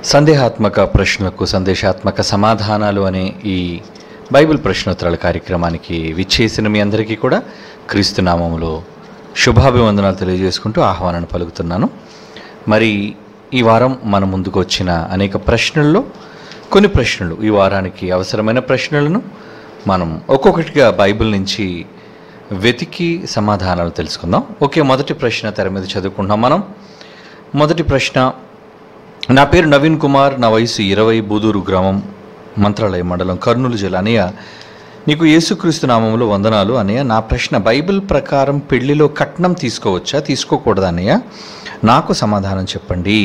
సందేహాత్మక ప్రశ్నలకు సందేశాత్మక సమాధానాలు అనే ఈ బైబిల్ ప్రశ్నోత్తరాల కార్యక్రమానికి విచ్చేసిన మీ అందరికీ కూడా క్రీస్తు నామములో శుభాభివందనాలు తెలియజేసుకుంటూ ఆహ్వానాన్ని పలుకుతున్నాను మరి ఈ వారం మన ముందుకు వచ్చిన అనేక ప్రశ్నల్లో కొన్ని ప్రశ్నలు ఈ వారానికి అవసరమైన ప్రశ్నలను మనం ఒక్కొక్కటిగా బైబిల్ నుంచి వెతికి సమాధానాలు తెలుసుకుందాం ఓకే మొదటి ప్రశ్న తెర మీద చదువుకుంటున్నాం మనం మొదటి ప్రశ్న నా పేరు నవీన్ కుమార్ నా వయసు ఇరవై బూదూరు గ్రామం మంత్రాలయ మండలం కర్నూలు జిల్లా అనయ్య నీకు యేసుక్రీస్తు నామంలో వందనాలు అనయ్య నా ప్రశ్న బైబిల్ ప్రకారం పెళ్లిలో కట్నం తీసుకోవచ్చా తీసుకోకూడదా అన్నయ్య నాకు సమాధానం చెప్పండి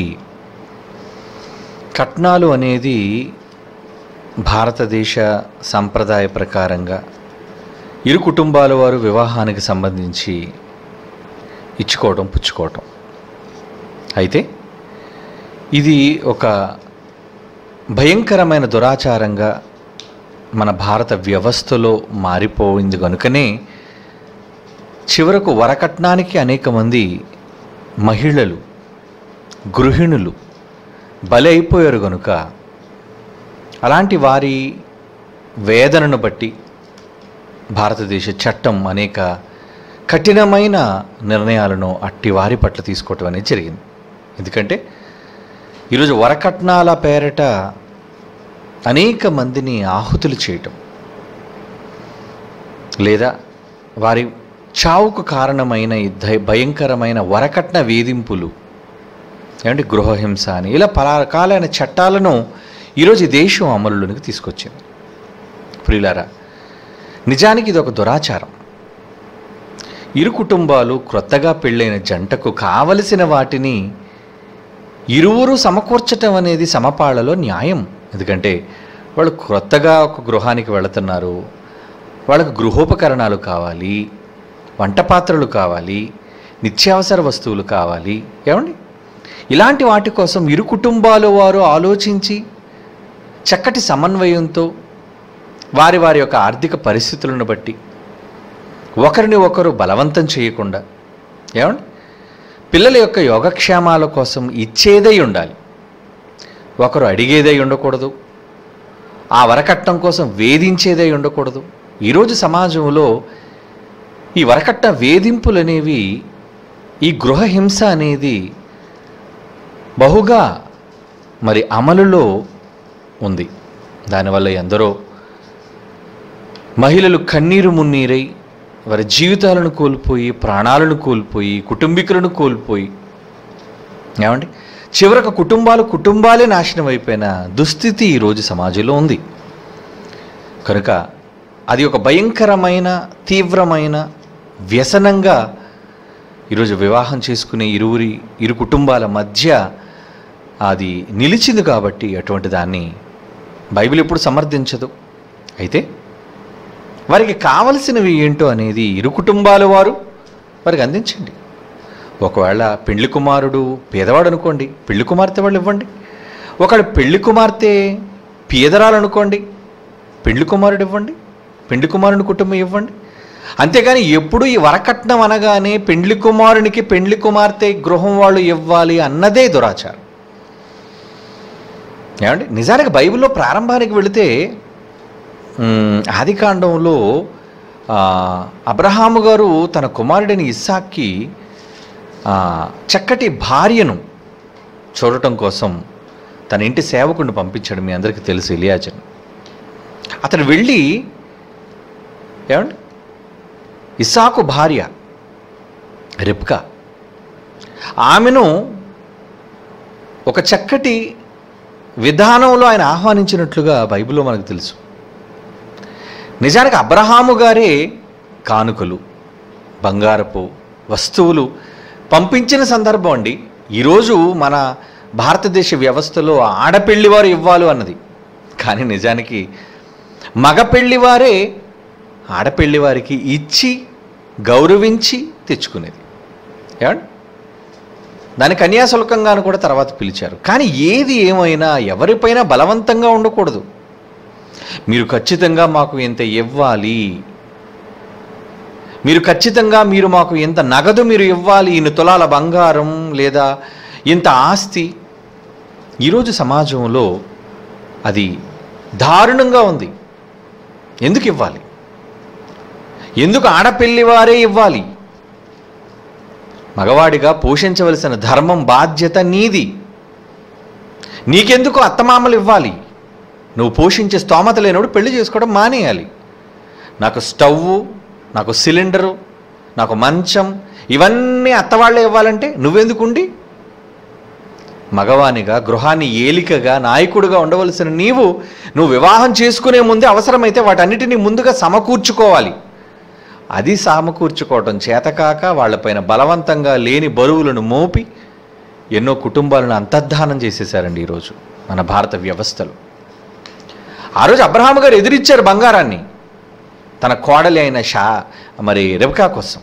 కట్నాలు అనేది భారతదేశ సంప్రదాయ ప్రకారంగా ఇరు కుటుంబాల వారు వివాహానికి సంబంధించి ఇచ్చుకోవడం పుచ్చుకోవటం అయితే ఇది ఒక భయంకరమైన దురాచారంగా మన భారత వ్యవస్థలో మారిపోయింది కనుకనే చివరకు వరకట్నానికి అనేక మంది మహిళలు గృహిణులు బలి అయిపోయారు కనుక అలాంటి వారి వేదనను బట్టి భారతదేశ చట్టం అనేక కఠినమైన నిర్ణయాలను అట్టి వారి పట్ల తీసుకోవటం అనేది జరిగింది ఎందుకంటే ఈరోజు వరకట్నాల పేరట అనేక మందిని ఆహుతులు చేయటం లేదా వారి చావుకు కారణమైన ఈ దై- భయంకరమైన వరకట్న వేధింపులు ఏమంటే గృహహింస అని ఇలా పలా రకాలైన చట్టాలను ఈరోజు ఈ దేశం అమలులోనికి తీసుకొచ్చింది ప్రియులారా నిజానికి ఇది ఒక దురాచారం ఇరు కుటుంబాలు క్రొత్తగా పెళ్ళైన జంటకు కావలసిన వాటిని ఇరువురు సమకూర్చటం అనేది సమపాళ్లలో న్యాయం ఎందుకంటే వాళ్ళు క్రొత్తగా ఒక గృహానికి వెళుతున్నారు వాళ్ళకు గృహోపకరణాలు కావాలి వంట పాత్రలు కావాలి నిత్యావసర వస్తువులు కావాలి ఏమండి ఇలాంటి వాటి కోసం ఇరు కుటుంబాలు వారు ఆలోచించి చక్కటి సమన్వయంతో వారి వారి యొక్క ఆర్థిక పరిస్థితులను బట్టి ఒకరిని ఒకరు బలవంతం చేయకుండా ఏమండి పిల్లల యొక్క యోగక్షేమాల కోసం ఇచ్చేదై ఉండాలి ఒకరు అడిగేదై ఉండకూడదు ఆ వరకట్నం కోసం వేధించేదై ఉండకూడదు ఈరోజు సమాజంలో ఈ వరకట్న వేధింపులు అనేవి ఈ గృహహింస అనేది బహుగా మరి అమలులో ఉంది దానివల్ల ఎందరో మహిళలు కన్నీరు మున్నీరై వారి జీవితాలను కోల్పోయి ప్రాణాలను కోల్పోయి కుటుంబీకులను కోల్పోయి ఏమండి చివరకు కుటుంబాలు కుటుంబాలే నాశనం అయిపోయిన దుస్థితి ఈరోజు సమాజంలో ఉంది కనుక అది ఒక భయంకరమైన తీవ్రమైన వ్యసనంగా ఈరోజు వివాహం చేసుకునే ఇరువురి ఇరు కుటుంబాల మధ్య అది నిలిచింది కాబట్టి అటువంటి దాన్ని బైబిల్ ఎప్పుడు సమర్థించదు అయితే వారికి కావలసినవి ఏంటో అనేది ఇరు కుటుంబాల వారు వారికి అందించండి ఒకవేళ పెళ్లి కుమారుడు పేదవాడు అనుకోండి పెళ్లి కుమార్తె వాళ్ళు ఇవ్వండి ఒకవేళ పెళ్లి కుమార్తె పేదరాలు అనుకోండి పెళ్లి కుమారుడు ఇవ్వండి పెళ్లి కుమారుని కుటుంబం ఇవ్వండి అంతేగాని ఎప్పుడు ఈ వరకట్నం అనగానే పెండ్లి కుమారునికి పెండ్లి కుమార్తె గృహం వాళ్ళు ఇవ్వాలి అన్నదే దురాచారం ఏమండి నిజానికి బైబిల్లో ప్రారంభానికి వెళితే మ్, ఆదికాండంలో ఆ, అబ్రహాము గారు తన కుమారుడిని ఇస్సాక్కి ఆ, చక్కటి భార్యను చూడటం కోసం తన ఇంటి సేవకుడిని పంపించాడు మీ అందరికీ తెలుసు ఇలియాజన్ అతను వెళ్ళి ఏమండి ఇస్సాకు భార్య రిప్కా ఆమెను ఒక చక్కటి విధానంలో ఆయన ఆహ్వానించినట్లుగా బైబిల్లో మనకు తెలుసు నిజానికి అబ్రహాము గారే కానుకలు బంగారపు వస్తువులు పంపించిన సందర్భం అండి ఈరోజు మన భారతదేశ వ్యవస్థలో ఆడపెళ్లి వారు ఇవ్వాలి అన్నది కానీ నిజానికి మగ పెళ్లివారే ఆడపెళ్లి వారికి ఇచ్చి గౌరవించి తెచ్చుకునేది ఏమండి దాని కన్యాశుల్కంగాను కూడా తర్వాత పిలిచారు కానీ ఏది ఏమైనా ఎవరిపైనా బలవంతంగా ఉండకూడదు మీరు ఖచ్చితంగా మాకు ఇంత ఇవ్వాలి మీరు ఖచ్చితంగా మీరు మాకు ఇంత నగదు మీరు ఇవ్వాలి ఇన్ని తులాల బంగారం లేదా ఇంత ఆస్తి ఈరోజు సమాజంలో అది దారుణంగా ఉంది ఎందుకు ఇవ్వాలి ఎందుకు ఆడపిల్లి వారే ఇవ్వాలి మగవాడిగా పోషించవలసిన ధర్మం బాధ్యత నీది నీకెందుకు అత్తమామలు ఇవ్వాలి నువ్వు పోషించే స్తోమత లేనప్పుడు పెళ్లి చేసుకోవడం మానేయాలి నాకు స్టవ్ నాకు సిలిండరు నాకు మంచం ఇవన్నీ అత్తవాళ్ళే ఇవ్వాలంటే నువ్వెందుకుండి మగవానిగా గృహాన్ని ఏలికగా నాయకుడిగా ఉండవలసిన నీవు నువ్వు వివాహం చేసుకునే ముందే అవసరమైతే వాటన్నిటినీ ముందుగా సమకూర్చుకోవాలి అది సమకూర్చుకోవటం చేతకాక వాళ్ళపైన బలవంతంగా లేని బరువులను మోపి ఎన్నో కుటుంబాలను అంతర్ధానం చేసేశారండి ఈరోజు మన భారత వ్యవస్థలో ఆ రోజు అబ్రహాం గారు ఎదిరిచ్చారు బంగారాన్ని తన కోడలి అయిన షా మరి రెబకా కోసం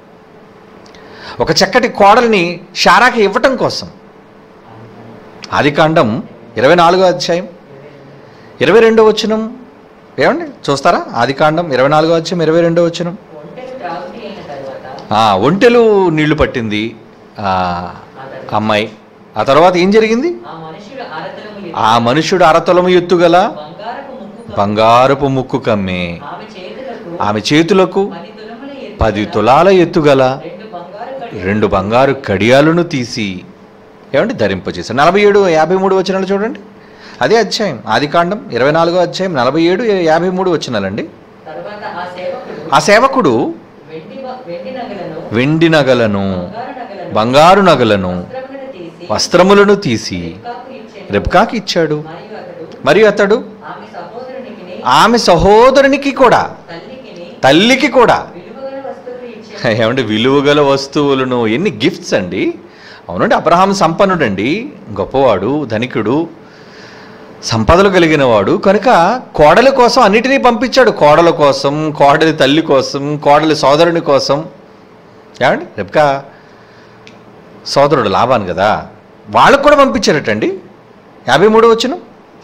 ఒక చక్కటి కోడల్ని షారాకి ఇవ్వటం కోసం ఆదికాండం ఇరవై నాలుగో అధ్యాయం ఇరవై రెండో వచనం ఏమండి చూస్తారా ఆదికాండం ఇరవై నాలుగో అధ్యాయం ఇరవై రెండో వచనం ఒంటరి త్రాగుటి అయిన తర్వాత ఆ, ఒంటెలు నీళ్లు పట్టింది ఆ, అమ్మాయి ఆ తర్వాత ఏం జరిగింది ఆ మనుషుడు అరతలము ఆ మనుషుడు అరతలము ఎత్తుగల బంగారపు ముక్కు బంగారపు ముక్కు కమ్మే ఆమె చేతులకు ఆమె చేతులకు పది తులముల ఎత్తు పది తులాల ఎత్తుగల రెండు బంగారు కడి రెండు బంగారు కడియాలను తీసి ఏమండి ధరింపజేశారు నలభై ఏడు యాభై మూడు వచనాలు చూడండి అదే అధ్యాయం ఆదికాండం ఇరవై నాలుగో అధ్యాయం నలభై ఏడు యాభై మూడు వచనాలండి తర్వాత ఆ సేవకుడు ఆ సేవకుడు వెండి బ- వెండి నగలను వెండి నగలను బంగారు నగలను బంగారు నగలను వస్త్రములను తీసి వస్త్రములను తీసి రిబ్కాకు ఇచ్చెను. రెబ్కాకి ఇచ్చాడు మరియు అతడు మరియు అతడు ఆమె సహోదరునికి ఆమె సహోదరునికి కూడా తల్లికి తల్లికి కూడా విలువగల వస్తువులు ఇచ్చెను. ఏమంటే విలువగల వస్తువులను ఎన్ని గిఫ్ట్స్ అండి అవునండి అబ్రహాం సంపన్నుడండి గొప్పవాడు ధనికుడు సంపదలు కలిగిన వాడు కనుక కోడల కోసం అన్నిటినీ పంపించాడు కోడల కోసం కోడలి తల్లి కోసం కోడలి సోదరుని కోసం ఏమండి రేపుకా సోదరుడు లాభాను కదా వాళ్ళకు కూడా పంపించారటండి యాభై మూడు వచ్చిన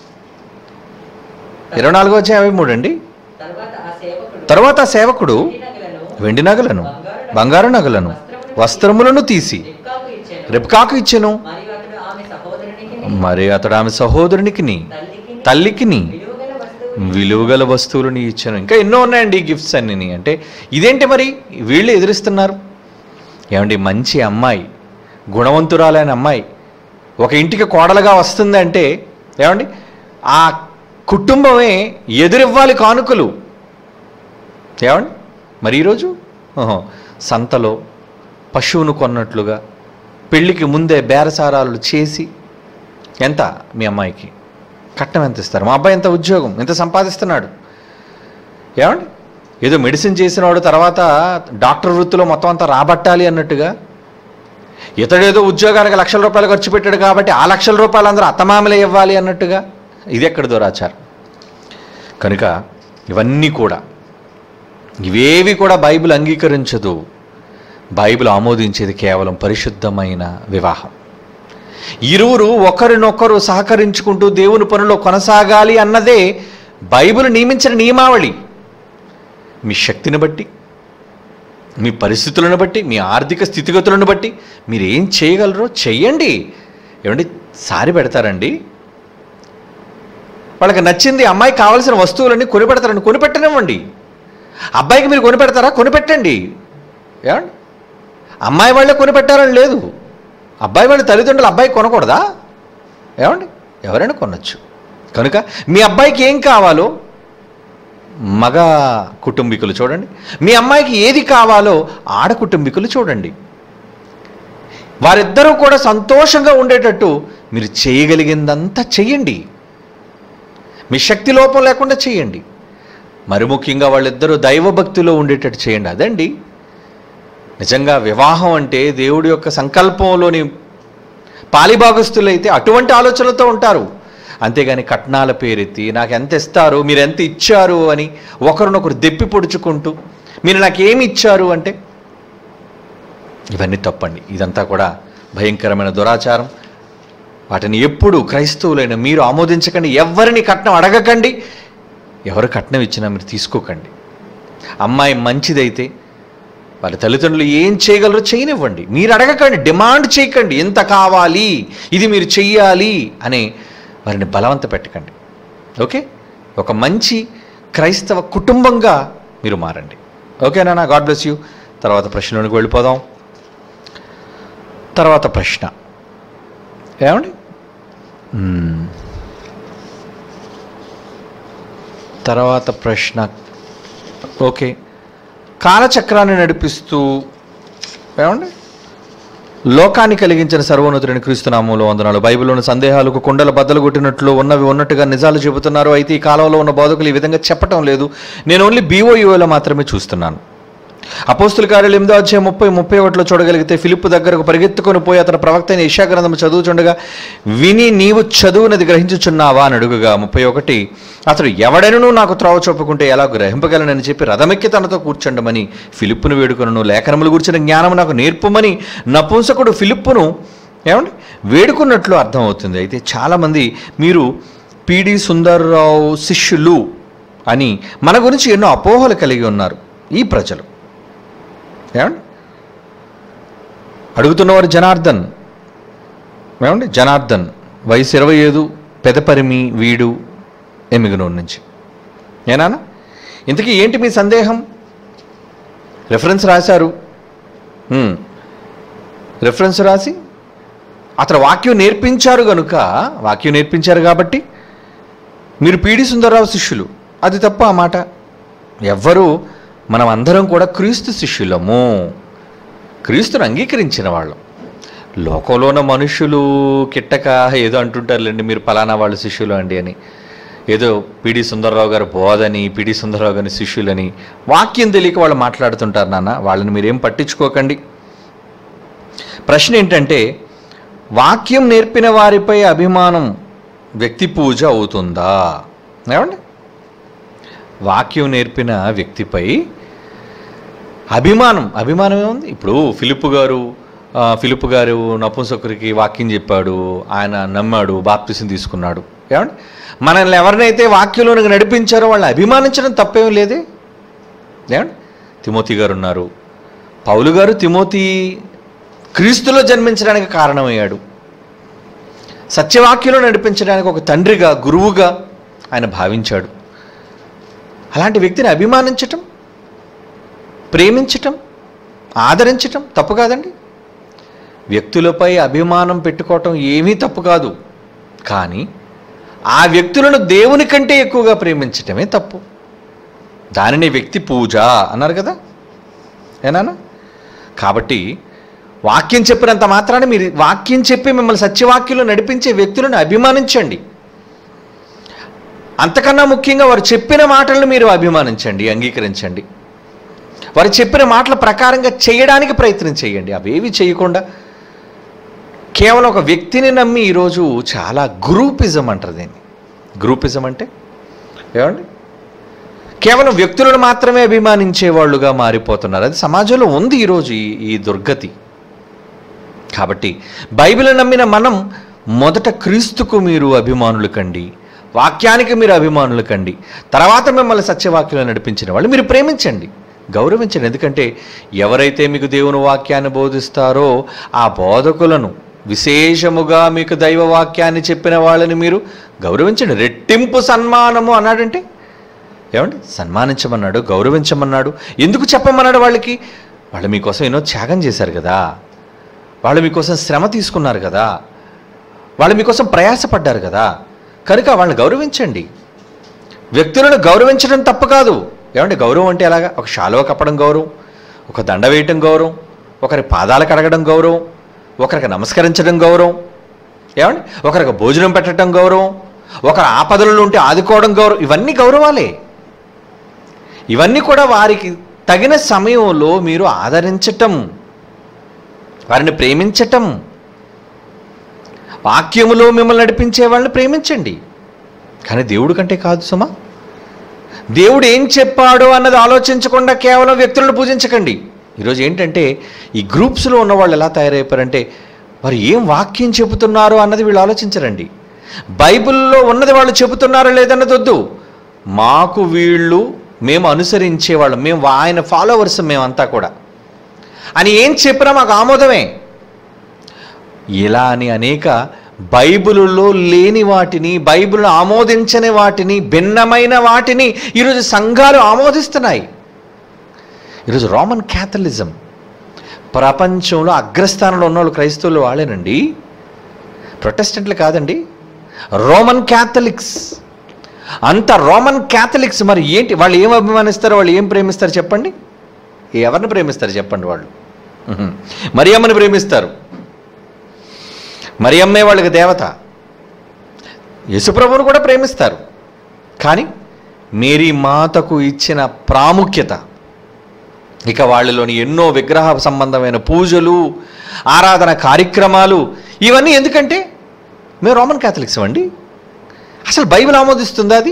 ఇరవై నాలుగో వచ్చి యాభై మూడు అండి తర్వాత ఆ సేవకుడు తర్వాత ఆ సేవకుడు వెండి నగలను వెండి నగలను బంగారు నగలను వస్త్రములను తీసి రిబ్కాకు ఇచ్చెను. రెబ్కాకు ఇచ్చెను మరియు అతడు ఆమె సహోదరునికి మరి అతడు ఆమె సహోదరునికిని తల్లికి తల్లికిని విలువగల వస్తువులు విలువగల వస్తువులను ఇచ్చాను ఇంకా ఎన్నో ఉన్నాయండి ఈ గిఫ్ట్స్ అన్ని అంటే ఇదేంటి మరి వీళ్ళు ఎదురిస్తున్నారు ఏమండి మంచి అమ్మాయి గుణవంతురాలైన అమ్మాయి ఒక ఇంటికి కోడలుగా వస్తుంది అంటే ఏమండి ఆ కుటుంబమే ఎదురివ్వాలి కానుకలు ఏమండి మరి ఈరోజు ఓహో, సంతలో పశువును కొన్నట్లుగా పెళ్ళికి ముందే బేరసారాలు చేసి ఎంత మీ అమ్మాయికి కట్నం ఎంత ఇస్తారు మా అబ్బాయి ఎంత ఉద్యోగం ఎంత సంపాదిస్తున్నాడు ఏమండి ఏదో మెడిసిన్ చేసినవాడు తర్వాత డాక్టర్ వృత్తిలో మొత్తం అంతా రాబట్టాలి అన్నట్టుగా ఇతడేదో ఉద్యోగానికి లక్షల రూపాయలు ఖర్చు పెట్టాడు కాబట్టి ఆ లక్షల రూపాయలు అందరూ అత్తమామలే ఇవ్వాలి అన్నట్టుగా ఇది ఎక్కడ దురాచారం కనుక ఇవన్నీ కూడా ఇవేవి కూడా బైబిల్ అంగీకరించదు బైబిల్ ఆమోదించేది కేవలం పరిశుద్ధమైన వివాహం ఇరువురు ఒకరినొకరు సహకరించుకుంటూ దేవుని పనిలో కొనసాగాలి అన్నదే బైబిల్ నియమించిన నియమావళి మీ శక్తిని బట్టి మీ పరిస్థితులను బట్టి మీ ఆర్థిక స్థితిగతులను బట్టి మీరు ఏం చేయగలరో చెయ్యండి ఏమండి సారి పెడతారండి వాళ్ళకి నచ్చింది అమ్మాయికి కావాల్సిన వస్తువులన్నీ కొనిపెడతారండి కొనిపెట్టనివ్వండి అబ్బాయికి మీరు కొనిపెడతారా కొనిపెట్టండి ఏమండి అమ్మాయి వాళ్ళే కొనిపెట్టారని లేదు అబ్బాయి వాళ్ళ తల్లిదండ్రులు అబ్బాయి కొనకూడదా ఏమండి ఎవరైనా కొనొచ్చు కనుక మీ అబ్బాయికి ఏం కావాలో మగ కుటుంబీకులు చూడండి మీ అమ్మాయికి ఏది కావాలో ఆడ కుటుంబీకులు చూడండి వారిద్దరూ కూడా సంతోషంగా ఉండేటట్టు మీరు చేయగలిగిందంతా చెయ్యండి మీ శక్తి లోపం లేకుండా చేయండి మరి ముఖ్యంగా వాళ్ళిద్దరూ దైవభక్తిలో ఉండేటట్టు చేయండి అదండి నిజంగా వివాహం అంటే దేవుడి యొక్క సంకల్పంలోని పాలిభాగస్తులైతే అటువంటి ఆలోచనలతో ఉంటారు అంతేగాని కట్నాల పేరెత్తి నాకు ఎంత ఇస్తారు మీరు ఎంత ఇచ్చారు అని ఒకరినొకరు దెప్పి పొడుచుకుంటూ మీరు నాకు ఏమి ఇచ్చారు అంటే ఇవన్నీ తప్పండి ఇదంతా కూడా భయంకరమైన దురాచారం వాటిని ఎప్పుడు క్రైస్తవులైన మీరు ఆమోదించకండి ఎవరిని కట్నం అడగకండి ఎవరు కట్నం ఇచ్చినా మీరు తీసుకోకండి అమ్మాయి మంచిదైతే వాళ్ళ తల్లిదండ్రులు ఏం చేయగలరో చేయనివ్వండి మీరు అడగకండి డిమాండ్ చేయకండి ఎంత కావాలి ఇది మీరు చెయ్యాలి అని వారిని బలవంత పెట్టకండి ఓకే ఒక మంచి క్రైస్తవ కుటుంబంగా మీరు మారండి ఓకేనా గాడ్ బ్లెస్ యూ తర్వాత ప్రశ్నలోనికి వెళ్ళిపోదాం తర్వాత ప్రశ్న ఏమండి మ్మ్. తర్వాత ప్రశ్న ఓకే కాలచక్రాన్ని నడిపిస్తూ ఏమండి లోకాన్ని కలిగించిన సర్వోన్నతుడిని క్రీస్తునామంలో వందనాలు బైబిల్లోని సందేహాలకు కుండల బద్దలు కొట్టినట్లు ఉన్నవి ఉన్నట్టుగా నిజాలు చెబుతున్నారు అయితే ఈ కాలంలో ఉన్న బోధకులు ఈ విధంగా చెప్పటం లేదు నేను ఓన్లీ బీఓయూలో మాత్రమే చూస్తున్నాను అపోస్తుల కార్యాలు ఎనిమిదో అధ్యాయం ముప్పై ముప్పై ఒకటిలో చూడగలిగితే ఫిలిప్ దగ్గరకు పరిగెత్తుకొని పోయి అతను ప్రవక్త అయిన ఇషాగ్రంథం చదువుచుండగా విని నీవు చదువునది గ్రహించుచున్నావా అని అడుగుగా ముప్పై ఒకటి అతడు ఎవడైనను నాకు త్రోవ చూపుకుంటే ఎలా గ్రహింపగలనని చెప్పి రథమెక్కి తనతో కూర్చుండమని ఫిలిప్పును వేడుకొనను లేఖనములు కూర్చున్న జ్ఞానం నాకు నేర్పమని నపుంసకుడు ఫిలిప్పును ఏమండి వేడుకున్నట్లు అర్థమవుతుంది అయితే చాలామంది మీరు పిడి సుందర్రావు శిష్యులు అని మన గురించి ఎన్నో అపోహలు కలిగి ఉన్నారు ఈ ప్రజలు ఏమండి అడుగుతున్నవారు జనార్దన్ ఏమండి జనార్దన్ వయసు ఇరవై ఐదు పెదపరిమి వీడు ఎమిగనూరు నుంచి ఏనానా ఇంతకీ ఏంటి మీ సందేహం రెఫరెన్స్ రాశారు హ్మ్. రెఫరెన్స్ రాసి అతను వాక్యం నేర్పించారు కనుక వాక్యం నేర్పించారు కాబట్టి మీరు పీడి సుందరరావు శిష్యులు అది తప్ప ఆ మాట ఎవ్వరూ మనం అందరం కూడా క్రీస్తు శిష్యులము క్రీస్తుని అంగీకరించిన వాళ్ళం లోకంలో ఉన్న మనుషులు కిట్టక ఏదో అంటుంటారులేండి మీరు పలానా వాళ్ళ శిష్యులు అండి అని ఏదో పిడి సుందరరావు గారు బోధని పిడి సుందరరావు గారి శిష్యులని వాక్యం తెలియక వాళ్ళు మాట్లాడుతుంటారు నాన్న వాళ్ళని మీరేం పట్టించుకోకండి ప్రశ్న ఏంటంటే వాక్యం నేర్పిన వారిపై అభిమానం వ్యక్తి పూజ అవుతుందా ఏమండి వాక్యం నేర్పిన వ్యక్తిపై అభిమానం అభిమానం ఏముంది ఇప్పుడు ఫిలిప్ గారు ఆ, ఫిలిప్ గారు నపుంసకురికి వాక్యం చెప్పాడు ఆయన నమ్మాడు బాప్తిసం తీసుకున్నాడు ఏమండి మనల్ని ఎవరినైతే వాక్యంలోనికి నడిపించారో వాళ్ళని అభిమానించడం తప్పేం లేదే ఏమండి తిమోతి గారు ఉన్నారు పౌలు గారు తిమోతి క్రీస్తులో జన్మించడానికి కారణమయ్యాడు సత్యవాక్యంలో నడిపించడానికి ఒక తండ్రిగా గురువుగా ఆయన భావించాడు అలాంటి వ్యక్తిని అభిమానించటం ప్రేమించటం ఆదరించటం తప్పు కాదండి వ్యక్తులపై అభిమానం పెట్టుకోవటం ఏమీ తప్పు కాదు కానీ ఆ వ్యక్తులను దేవుని కంటే ఎక్కువగా ప్రేమించటమే తప్పు దానిని వ్యక్తి పూజ అన్నారు కదా ఏనానా కాబట్టి వాక్యం చెప్పినంత మాత్రాన మీరు వాక్యం చెప్పి మిమ్మల్ని సత్యవాక్యంలో నడిపించే వ్యక్తులను అభిమానించండి అంతకన్నా ముఖ్యంగా వారు చెప్పిన మాటలను మీరు అభిమానించండి అంగీకరించండి వారు చెప్పిన మాటల ప్రకారంగా చేయడానికి ప్రయత్నం చేయండి అవేవి చేయకుండా కేవలం ఒక వ్యక్తిని నమ్మి ఈరోజు చాలా గ్రూపిజం అంటారు దీన్ని గ్రూపిజం అంటే ఏమండి కేవలం వ్యక్తులను మాత్రమే అభిమానించే వాళ్ళుగా మారిపోతున్నారు అది సమాజంలో ఉంది ఈరోజు ఈ ఈ దుర్గతి కాబట్టి బైబిల్ నమ్మిన మనం మొదట క్రీస్తుకు మీరు అభిమానులు కండి వాక్యానికి మీరు అభిమానులు కండి తర్వాత మిమ్మల్ని సత్యవాక్యంలో నడిపించిన వాళ్ళు మీరు ప్రేమించండి గౌరవించండి ఎందుకంటే ఎవరైతే మీకు దేవుని వాక్యాన్ని బోధిస్తారో ఆ బోధకులను విశేషముగా మీకు దైవ వాక్యాన్ని చెప్పిన వాళ్ళని మీరు గౌరవించండి రెట్టింపు సన్మానము అన్నాడంటే ఏమండి సన్మానించమన్నాడు గౌరవించమన్నాడు ఎందుకు చెప్పమన్నాడు వాళ్ళకి వాళ్ళు మీకోసం ఎన్నో త్యాగం చేశారు కదా వాళ్ళు మీకోసం శ్రమ తీసుకున్నారు కదా వాళ్ళు మీకోసం ప్రయాసపడ్డారు కదా కనుక వాళ్ళని గౌరవించండి వ్యక్తులను గౌరవించడం తప్పు కాదు ఏమంటే గౌరవం అంటే ఎలాగా ఒక శాలువ కప్పడం గౌరవం ఒక దండ వేయటం గౌరవం ఒకరి పాదాలు కడగడం గౌరవం ఒకరికి నమస్కరించడం గౌరవం ఏమండి ఒకరికి భోజనం పెట్టడం గౌరవం ఒకరి ఆపదలలో ఉంటే ఆదుకోవడం గౌరవం ఇవన్నీ గౌరవాలే ఇవన్నీ కూడా వారికి తగిన సమయంలో మీరు ఆదరించటం వారిని ప్రేమించటం వాక్యములో మిమ్మల్ని నడిపించే వాళ్ళని ప్రేమించండి కానీ దేవుడు కంటే కాదు సుమా దేవుడు ఏం చెప్పాడో అన్నది ఆలోచించకుండా కేవలం వ్యక్తులను పూజించకండి ఈరోజు ఏంటంటే ఈ గ్రూప్స్లో ఉన్న వాళ్ళు ఎలా తయారైపోయారంటే వారు ఏం వాక్యం చెబుతున్నారో అన్నది వీళ్ళు ఆలోచించరండి బైబిల్లో ఉన్నది వాళ్ళు చెబుతున్నారో లేదన్నది వద్దు మాకు వీళ్ళు మేము అనుసరించే వాళ్ళం మేము ఆయన ఫాలోవర్స్ మేమంతా కూడా అని ఏం చెప్పినా మాకు ఆమోదమే ఇలా అని అనేక బైబిలులో లేని వాటిని బైబిల్ను ఆమోదించని వాటిని భిన్నమైన వాటిని ఈరోజు సంఘాలు ఆమోదిస్తున్నాయి ఈరోజు రోమన్ క్యాథలిజం ప్రపంచంలో అగ్రస్థానంలో ఉన్నవాళ్ళు క్రైస్తవులు వాళ్ళేనండి ప్రొటెస్టెంట్లు కాదండి రోమన్ క్యాథలిక్స్ అంత రోమన్ క్యాథలిక్స్ మరి ఏంటి వాళ్ళు ఏం అభిమానిస్తారు వాళ్ళు ఏం ప్రేమిస్తారు చెప్పండి ఎవరిని ప్రేమిస్తారు చెప్పండి వాళ్ళు ఉహుం. మరియమ్మని ప్రేమిస్తారు మరియమ్మే వాళ్ళకి దేవత యేసుప్రభువును కూడా ప్రేమిస్తారు కానీ మేరీ మాతకు ఇచ్చిన ప్రాముఖ్యత ఇక వాళ్ళలోని ఎన్నో విగ్రహ సంబంధమైన పూజలు ఆరాధన కార్యక్రమాలు ఇవన్నీ ఎందుకంటే మేము రోమన్ క్యాథలిక్స్ అండి అసలు బైబిల్ ఆమోదిస్తుందా అది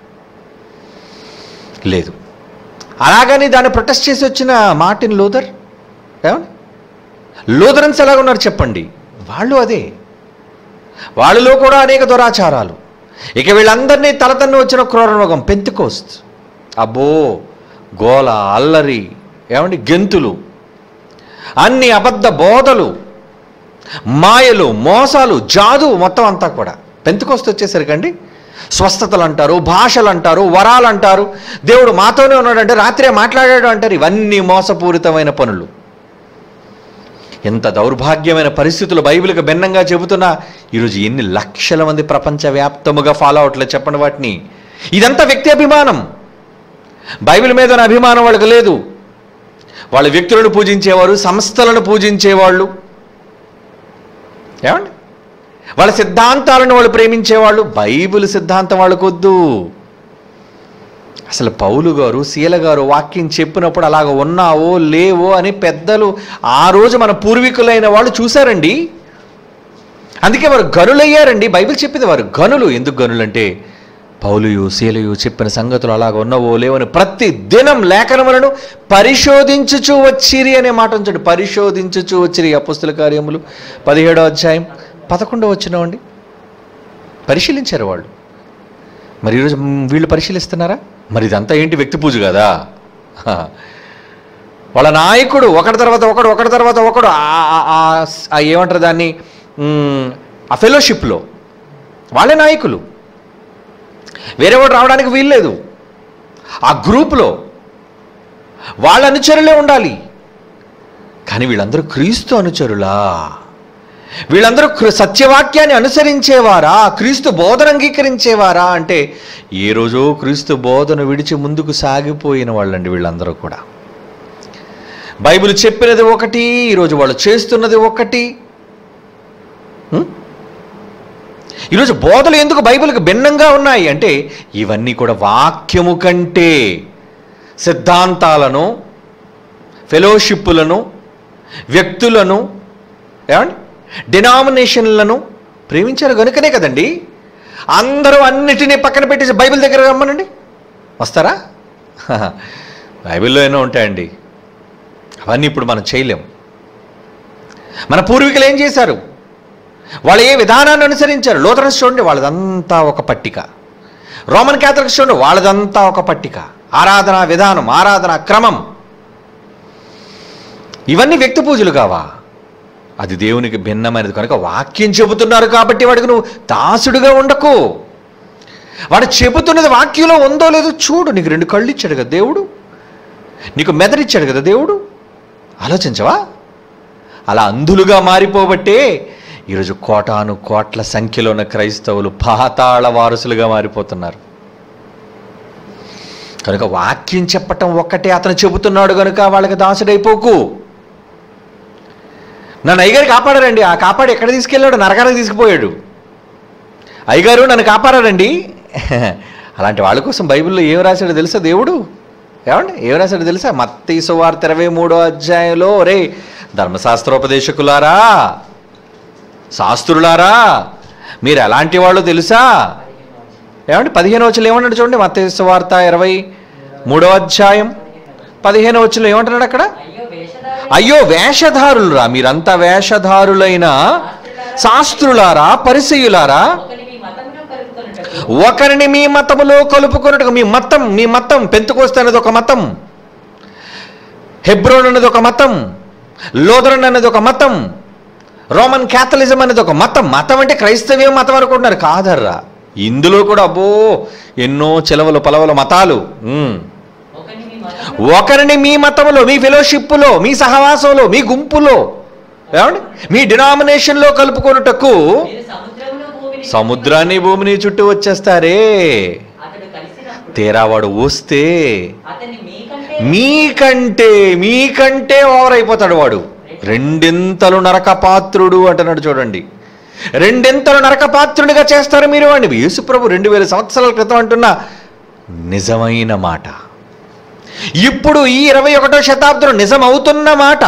లేదు అలాగని దాన్ని ప్రొటెస్ట్ చేసి వచ్చిన మార్టిన్ లూథర్ ఏమండి లూథరన్స్ ఎలాగ ఉన్నారు చెప్పండి వాళ్ళు అదే వాళ్ళలో కూడా అనేక దురాచారాలు ఇక వీళ్ళందరినీ తలతన్ను వచ్చిన క్రూర రోగం పెంతుకోస్ట్ అబ్బో గోల అల్లరి ఏమండి గెంతులు అన్ని అబద్ధ బోధలు మాయలు మోసాలు జాదు మొత్తం అంతా కూడా పెంతుకొస్తూ వచ్చేసరికండి స్వస్థతలు అంటారు భాషలు అంటారు వరాలు అంటారు దేవుడు మాతోనే ఉన్నాడంటే రాత్రే మాట్లాడాడు అంటారు ఇవన్నీ మోసపూరితమైన పనులు ఎంత దౌర్భాగ్యమైన పరిస్థితులు బైబిల్కి భిన్నంగా చెబుతున్నా ఈరోజు ఎన్ని లక్షల మంది ప్రపంచవ్యాప్తముగా ఫాలో అవట్లేదు చెప్పండి వాటిని ఇదంతా వ్యక్తి అభిమానం బైబిల్ మీద ఉన్న అభిమానం వాళ్ళకి లేదు వాళ్ళ వ్యక్తులను పూజించేవారు సంస్థలను పూజించేవాళ్ళు ఏమండి వాళ్ళ సిద్ధాంతాలను వాళ్ళు ప్రేమించేవాళ్ళు బైబిల్ సిద్ధాంతం వాళ్ళకు వద్దు అసలు పౌలు గారు శీల గారు వాక్యం చెప్పినప్పుడు అలాగ ఉన్నావో లేవో అని పెద్దలు ఆ రోజు మన పూర్వీకులైన వాళ్ళు చూశారండి అందుకే వారు గనులయ్యారండి బైబిల్ చెప్పింది వారు గనులు ఎందుకు గనులంటే పౌలుయు శీలయు చెప్పిన సంగతులు అలాగ ఉన్నవో లేవని ప్రతి దినం లేఖనములను పరిశోధించుచు వచ్చిరి అనే మాట ఉంచండి పరిశోధించుచు వచ్చిరి అపుస్తుల కార్యములు పదిహేడో అధ్యాయం పదకొండో వచ్చినామండి పరిశీలించారు వాళ్ళు మరి ఈరోజు మ్, వీళ్ళు పరిశీలిస్తున్నారా మరి ఇదంతా ఏంటి వ్యక్తి పూజ కదా హ. వాళ్ళ నాయకుడు ఒకటి తర్వాత ఒకడు ఒకటి తర్వాత ఒకడు ఆ- ఆ- ఆ- ఆ ఏమంటారు దాన్ని మ్, ఆ ఫెలోషిప్లో వాళ్ళే నాయకులు వేరే వాడు రావడానికి వీల్లేదు ఆ గ్రూప్లో వాళ్ళ అనుచరులే ఉండాలి కానీ వీళ్ళందరూ క్రీస్తు అనుచరులా వీళ్ళందరూ కృ- సత్యవాక్యాన్ని అనుసరించేవారా క్రీస్తు బోధన అంగీకరించేవారా అంటే ఏ రోజో క్రీస్తు బోధన విడిచి ముందుకు సాగిపోయిన వాళ్ళండి వీళ్ళందరూ కూడా బైబిల్ చెప్పినది ఒకటి ఈరోజు వాళ్ళు చేస్తున్నది ఒకటి ఉం? ఈరోజు బోధలు ఎందుకు బైబిల్కి భిన్నంగా ఉన్నాయి అంటే ఇవన్నీ కూడా వాక్యము కంటే సిద్ధాంతాలను ఫెలోషిప్పులను వ్యక్తులను ఏమండి డినామినేషన్లను ప్రేమించారు కనుకనే కదండి అందరూ అన్నిటినీ పక్కన పెట్టేసి బైబిల్ దగ్గర రమ్మనండి వస్తారా హహ. బైబిల్లో ఎన్నో ఉంటాయండి అవన్నీ ఇప్పుడు మనం చేయలేం మన పూర్వీకులు ఏం చేశారు వాళ్ళు ఏ విధానాన్ని అనుసరించారు లోతరన్స్ చూడండి వాళ్ళదంతా ఒక పట్టిక రోమన్ క్యాథలిక్స్ చూడండి వాళ్ళదంతా ఒక పట్టిక ఆరాధన విధానం ఆరాధన క్రమం ఇవన్నీ వ్యక్తి పూజలు కావా అది దేవునికి భిన్నమైనది కనుక వాక్యం చెబుతున్నారు కాబట్టి వాడికి నువ్వు దాసుడుగా ఉండకు వాడు చెబుతున్నది వాక్యంలో ఉందో లేదో చూడు నీకు రెండు కళ్ళు ఇచ్చాడు కదా దేవుడు నీకు మెదడిచ్చాడు కదా దేవుడు ఆలోచించవా అలా అంధులుగా మారిపోబట్టే ఈరోజు కోటాను కోట్ల సంఖ్యలో ఉన్న క్రైస్తవులు పాతాళ వారసులుగా మారిపోతున్నారు కనుక వాక్యం చెప్పటం ఒక్కటే అతను చెబుతున్నాడు కనుక వాళ్ళకి దాసుడైపోకు నన్ను అయ్యగారు కాపాడారండి ఆ కాపాడు ఎక్కడ తీసుకెళ్ళాడు నరకానికి తీసుకుపోయాడు అయ్యగారు నన్ను కాపాడారండి అలాంటి వాళ్ళ కోసం బైబిల్లో ఏం రాశాడో తెలుసా దేవుడు ఏమండి ఏం రాశాడో తెలుసా మత్తీ సువార్త ఇరవై మూడో అధ్యాయంలో రే ధర్మశాస్త్రోపదేశకులారా శాస్త్రులారా మీరు ఎలాంటి వాళ్ళు తెలుసా ఏమండి పదిహేను వచ్చులు ఏమన్నాడు చూడండి మత్తయి సువార్త ఇరవై మూడో అధ్యాయం పదిహేను వచ్చులు ఏమంటున్నాడు అక్కడ అయ్యో వేషధారి అయ్యో వేషధారులురా మీరంతా వేషధారులైన శాస్త్రులారా పరిసయులారా ఒకని మీ మతములో కలుపుకొనుటకు ఒకరిని మీ మతములో కలుపుకొనుటకు మీ మతం మీ మతం పెంతుకోస్తే అనేది ఒక మతం హెబ్రోన్ అనేది ఒక మతం లోదరన్ అనేది ఒక మతం రోమన్ క్యాథలిజం అనేది ఒక మతం మతం అంటే క్రైస్తవ్యం మతం అనుకుంటున్నారు కాదర్రా ఇందులో కూడా అబ్బో ఎన్నో చెలవలు పలవల మతాలు ఉమ్. ఒకరిని మీ మతం ఒకరిని మీ మతంలో మీ ఫెలోషిప్లో మీ సహవాసంలో మీ గుంపులో ఏమండి మీ డినామినేషన్లో కలుపుకొనుటకు మీరు సముద్రమును భూమిని సముద్రాన్ని భూమిని చుట్టూ వచ్చేస్తారే అతడు కలిసినప్పుడు తీరా వాడు వస్తే అతన్ని మీకంటే మీకంటే మీకంటే ఓవర్ అయిపోతాడు వాడు రెండింతలు నరకపాత్రుడు అంటున్నాడు చూడండి రెండింతలు నరకపాత్రుడిగా చేస్తారు మీరు వాడిని యేసుప్రభు రెండు వేల సంవత్సరాల క్రితం అంటున్న నిజమైన మాట ఇప్పుడు ఈ ఇరవై ఒకటో శతాబ్దం నిజం అవుతున్న మాట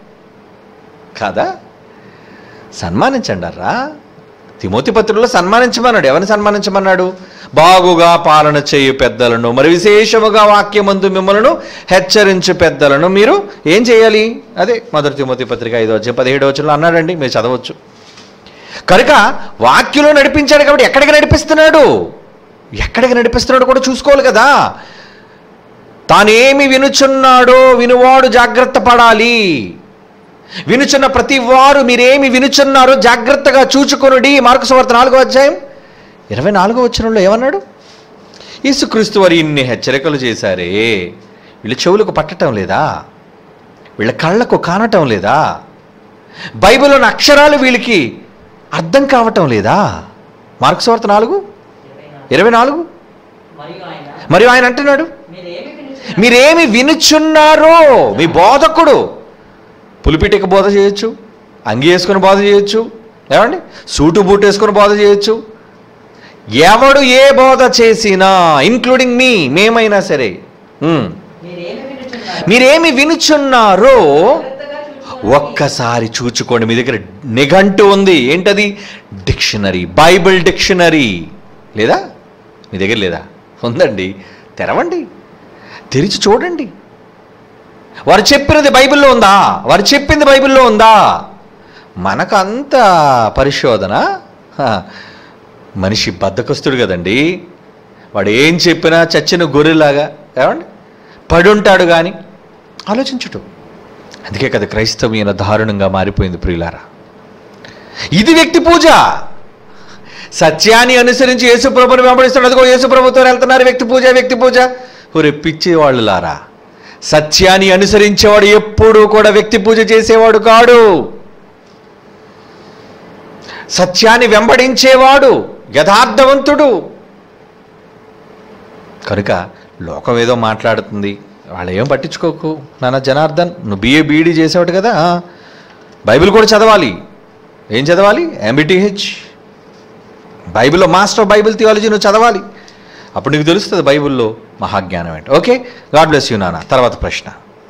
కాదా సన్మానించండి అర్రా తిమోతి పత్రికలో సన్మానించమన్నాడు ఎవరిని సన్మానించమన్నాడు బాగుగా పాలన చేయు పెద్దలను మరి విశేషముగా వాక్యమందు మిమ్మలను హెచ్చరించు పెద్దలను మీరు ఏం చేయాలి అదే మొదటి తిమోతి పత్రిక ఐదో వచ్చి పదిహేడో వచ్చిన అన్నాడండి మీరు చదవచ్చు కనుక వాక్యంలో నడిపించాడు కాబట్టి ఎక్కడికి నడిపిస్తున్నాడు ఎక్కడికి నడిపిస్తున్నాడు కూడా చూసుకోవాలి కదా తానేమి వినుచున్నాడో వినువాడు జాగ్రత్త పడాలి వినుచున్న ప్రతి వారు మీరేమి వినుచున్నారో జాగ్రత్తగా చూచుకొనుడి మార్కు సువార్త నాలుగో అధ్యాయం ఇరవై నాలుగో వచ్చినంలో ఏమన్నాడు యేసుక్రీస్తు వారు ఇన్ని హెచ్చరికలు చేశారే వీళ్ళ చెవులకు పట్టటం లేదా వీళ్ళ కళ్ళకు కానటం లేదా బైబిల్లోని అక్షరాలు వీళ్ళకి అర్థం కావటం లేదా మార్కు సువార్త నాలుగు ఇరవై ఇరవై నాలుగు. నాలుగు మరియు ఆయన మరియు ఆయన అంటున్నాడు మీరేమి వినుచున్నారు? మీరేమి వినుచున్నారో మీ బోధకుడు పులిపిటికి బోధ చేయొచ్చు అంగి వేసుకొని బోధ చేయొచ్చు ఏమండి సూటు బూట్ వేసుకొని బోధ చేయొచ్చు ఎవడు ఏ బోధ చేసినా ఇంక్లూడింగ్ మీ మేమైనా సరే ఉమ్. మీరేమి వినుచున్నారు? మీరేమి వినుచున్నారో జాగ్రత్తగా చూచుకోండి. ఒక్కసారి చూచుకోండి మీ దగ్గర నిఘంటు ఉంది ఏంటది డిక్షనరీ బైబిల్ డిక్షనరీ లేదా మీ దగ్గర లేదా ఉందండి తెరవండి తెరిచి చూడండి వారు చెప్పినది బైబిల్లో ఉందా వారు చెప్పింది బైబిల్లో ఉందా మనకు అంత పరిశోధన హ, మనిషి బద్దకస్తుడు కదండి వాడు ఏం చెప్పినా చచ్చిన గొర్రెలాగా ఏమండి పడుంటాడు కానీ ఆలోచించుటూ అందుకే కదా క్రైస్తవీయన దారుణంగా మారిపోయింది ప్రియులారా ఇది వ్యక్తి పూజ సత్యాన్ని అనుసరించి యేసుప్రభుని వెంబడిస్తున్నాడు అదిగో యేసుప్రభుతో వెళ్తున్నారు వ్యక్తి పూజ వ్యక్తి పూజ ఒరే పిచ్చే వాళ్ళు లారా సత్యాన్ని అనుసరించేవాడు ఎప్పుడూ కూడా వ్యక్తి పూజ చేసేవాడు కాడు సత్యాన్ని వెంబడించేవాడు యథార్థవంతుడు కనుక లోకం ఏదో మాట్లాడుతుంది వాళ్ళు ఏం పట్టించుకోకు నాన్న జనార్దన్ నువ్వు బిఏ బీఈడీ చేసేవాడు కదా ఆ. బైబిల్ కూడా చదవాలి ఏం చదవాలి ఎంబిటిహెచ్ బైబిల్లో మాస్టర్ ఆఫ్ బైబిల్ థియాలజీ నువ్వు చదవాలి అప్పుడు నీకు తెలుస్తుంది బైబిల్లో మహాజ్ఞానం ఏంటి ఓకే గాడ్ బ్లెస్ యూ నాన్న తర్వాత ప్రశ్న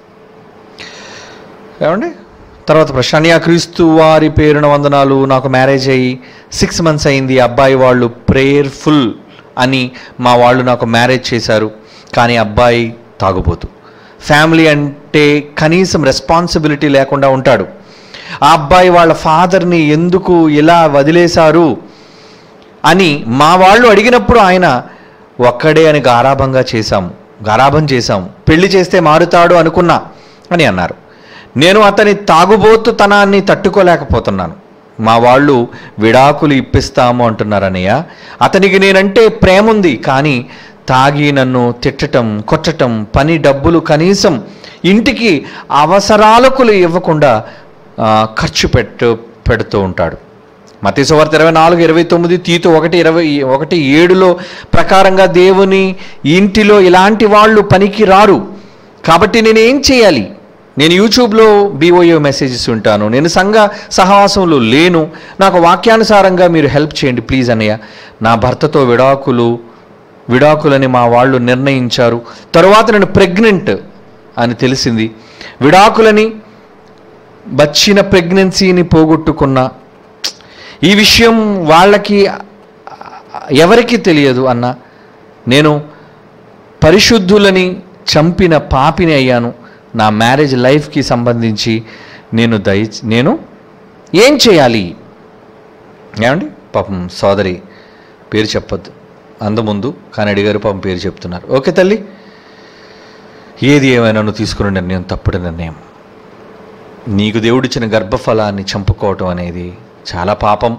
ఏమండి తర్వాత ప్రశ్న అనియా క్రీస్తు వారి పేరున వందనాలు నాకు మ్యారేజ్ అయ్యి సిక్స్ మంత్స్ అయింది అబ్బాయి వాళ్ళు ప్రేయర్ఫుల్ అని మా వాళ్ళు నాకు మ్యారేజ్ చేశారు కానీ అబ్బాయి తాగుబోతు ఫ్యామిలీ అంటే కనీసం రెస్పాన్సిబిలిటీ లేకుండా ఉంటాడు ఆ అబ్బాయి వాళ్ళ ఫాదర్ని ఎందుకు ఇలా వదిలేశారు అని మా వాళ్ళు అడిగినప్పుడు ఆయన ఒక్కడే అని గారాభంగా చేశాము గారాభం చేశాము పెళ్లి చేస్తే మారుతాడు అనుకున్నా అని అన్నారు నేను అతని తాగుబోతుతనాన్ని తట్టుకోలేకపోతున్నాను మా వాళ్ళు విడాకులు ఇప్పిస్తాము అంటున్నారనయ్య అతనికి నేనంటే ప్రేమ ఉంది కానీ తాగి నన్ను తిట్టటం కొట్టటం పని డబ్బులు కనీసం ఇంటికి అవసరాలకు ఇవ్వకుండా ఆ, ఖర్చు పెట్టు పెడుతూ ఉంటాడు మతీశ్వార్త ఇరవై నాలుగు ఇరవై తొమ్మిది తీతు ఒకటి ఇరవై ఒకటి ఏడులో ప్రకారంగా దేవుని ఇంటిలో ఇలాంటి వాళ్ళు పనికి రారు కాబట్టి నేను ఏం చేయాలి నేను యూట్యూబ్లో బీఓయో మెసేజెస్ ఉంటాను నేను సంఘ సహవాసంలో లేను నాకు వాక్యానుసారంగా మీరు హెల్ప్ చేయండి ప్లీజ్ అన్నయ్య నా భర్తతో విడాకులు విడాకులని మా వాళ్ళు నిర్ణయించారు తరువాత నేను ప్రెగ్నెంట్ అని తెలిసింది విడాకులని వచ్చిన ప్రెగ్నెన్సీని పోగొట్టుకున్నా ఈ విషయం వాళ్ళకి ఎవరికి తెలియదు అన్న నేను పరిశుద్ధులని చంపిన పాపిని అయ్యాను నా మ్యారేజ్ లైఫ్కి సంబంధించి నేను దయ నేను ఏం చేయాలి ఏమండి పాపం సోదరి పేరు చెప్పొద్దు అందముందు కానీ అడిగారు పాపం పేరు చెప్తున్నారు ఓకే తల్లి ఏది ఏమైనా నువ్వు తీసుకున్న నిర్ణయం తప్పుడు నిర్ణయం నీకు దేవుడిచ్చిన గర్భఫలాన్ని చంపుకోవటం అనేది చాలా పాపం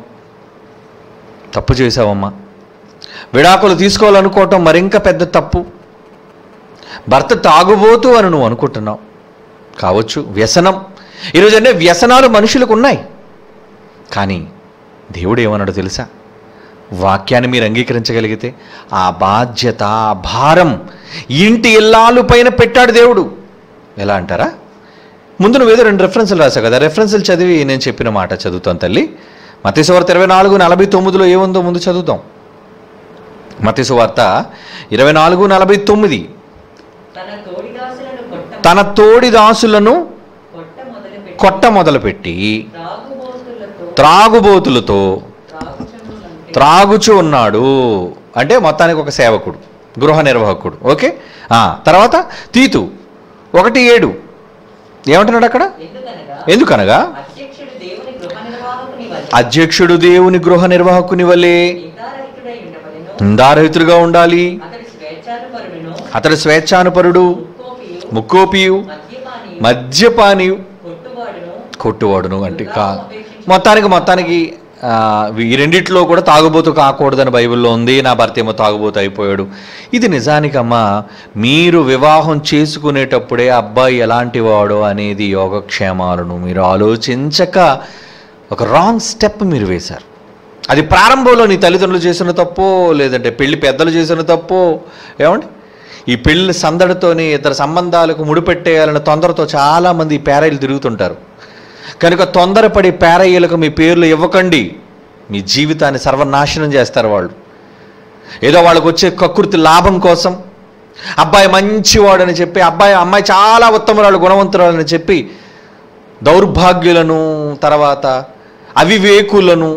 తప్పు చేసావమ్మా విడాకులు తీసుకోవాలనుకోవటం మరింక పెద్ద తప్పు భర్త తాగుబోతూ అని నువ్వు అనుకుంటున్నావు కావచ్చు వ్యసనం ఈరోజంటే వ్యసనాలు మనుషులకు ఉన్నాయి కానీ దేవుడు ఏమన్నాడో తెలుసా వాక్యాన్ని మీరు అంగీకరించగలిగితే ఆ బాధ్యత ఆ భారం ఇంటి ఇల్లాలు పైన పెట్టాడు దేవుడు ఎలా అంటారా ముందు నువ్వు ఏదో రెండు రెఫరెన్సులు రాసావు కదా రెఫరెన్సులు చదివి నేను చెప్పిన మాట చదువుతాను తల్లి మతీసువార్త ఇరవై నాలుగు నలభై తొమ్మిదిలో ఏముందో ముందు చదువుతాం మతీసువార్త ఇరవై నాలుగు నలభై తొమ్మిది తన తోడిదాసులను కొట్ట తన తోడి దాసులను కొట్ట మొదలుపెట్టి కొట్ట మొదలుపెట్టి త్రాగుబోతులతో త్రాగుబోతులతో త్రాగుచుండునంటే త్రాగుచు ఉన్నాడు అంటే మొత్తానికి ఒక సేవకుడు గృహ నిర్వాహకుడు ఓకే ఆ, తర్వాత తీతు ఒకటి ఏడు ఏమంటున్నాడు అక్కడ ఎందుకనగా ఎందుకనగా అధ్యక్షుడు దేవుని గృహ నిర్వాహకుని వలె అధ్యక్షుడు దేవుని గృహ నిర్వాహకుని వలె నిందారహితుడై ఉండవలెను నిందారహితుడుగా ఉండాలి అతడి స్వేచ్ఛానుపరుడును అతడు స్వేచ్ఛానుపరుడు ముక్కోపియు ముక్కోపియు మద్యపానియు మద్యపానియు కొట్టువాడును కొట్టువాడును అంటే కా మొత్తానికి మొత్తానికి ఆ, ఈ రెండిట్లో కూడా తాగుబోతు కాకూడదని బైబిల్లో ఉంది నా భర్త ఏమో తాగుబోతు అయిపోయాడు ఇది నిజానికమ్మా మీరు వివాహం చేసుకునేటప్పుడే అబ్బాయి ఎలాంటి వాడో అనేది యోగక్షేమాలను మీరు ఆలోచించక ఒక రాంగ్ స్టెప్ మీరు వేశారు అది ప్రారంభంలో నీ తల్లిదండ్రులు చేసిన తప్పో లేదంటే పెళ్లి పెద్దలు చేసిన తప్పో ఏమండి ఈ పెళ్లి సందడితోని ఇద్దరు సంబంధాలకు ముడిపెట్టేయాలన్న తొందరతో చాలామంది ఈ పేరైలు తిరుగుతుంటారు కనుక తొందరపడి పేరయ్యలకు మీ పేర్లు ఇవ్వకండి మీ జీవితాన్ని సర్వనాశనం చేస్తారు వాళ్ళు ఏదో వాళ్ళకు వచ్చే కకృతి లాభం కోసం అబ్బాయి మంచివాడని చెప్పి అబ్బాయి అమ్మాయి చాలా ఉత్తమరాలు గుణవంతురాలని చెప్పి దౌర్భాగ్యులను తర్వాత అవివేకులను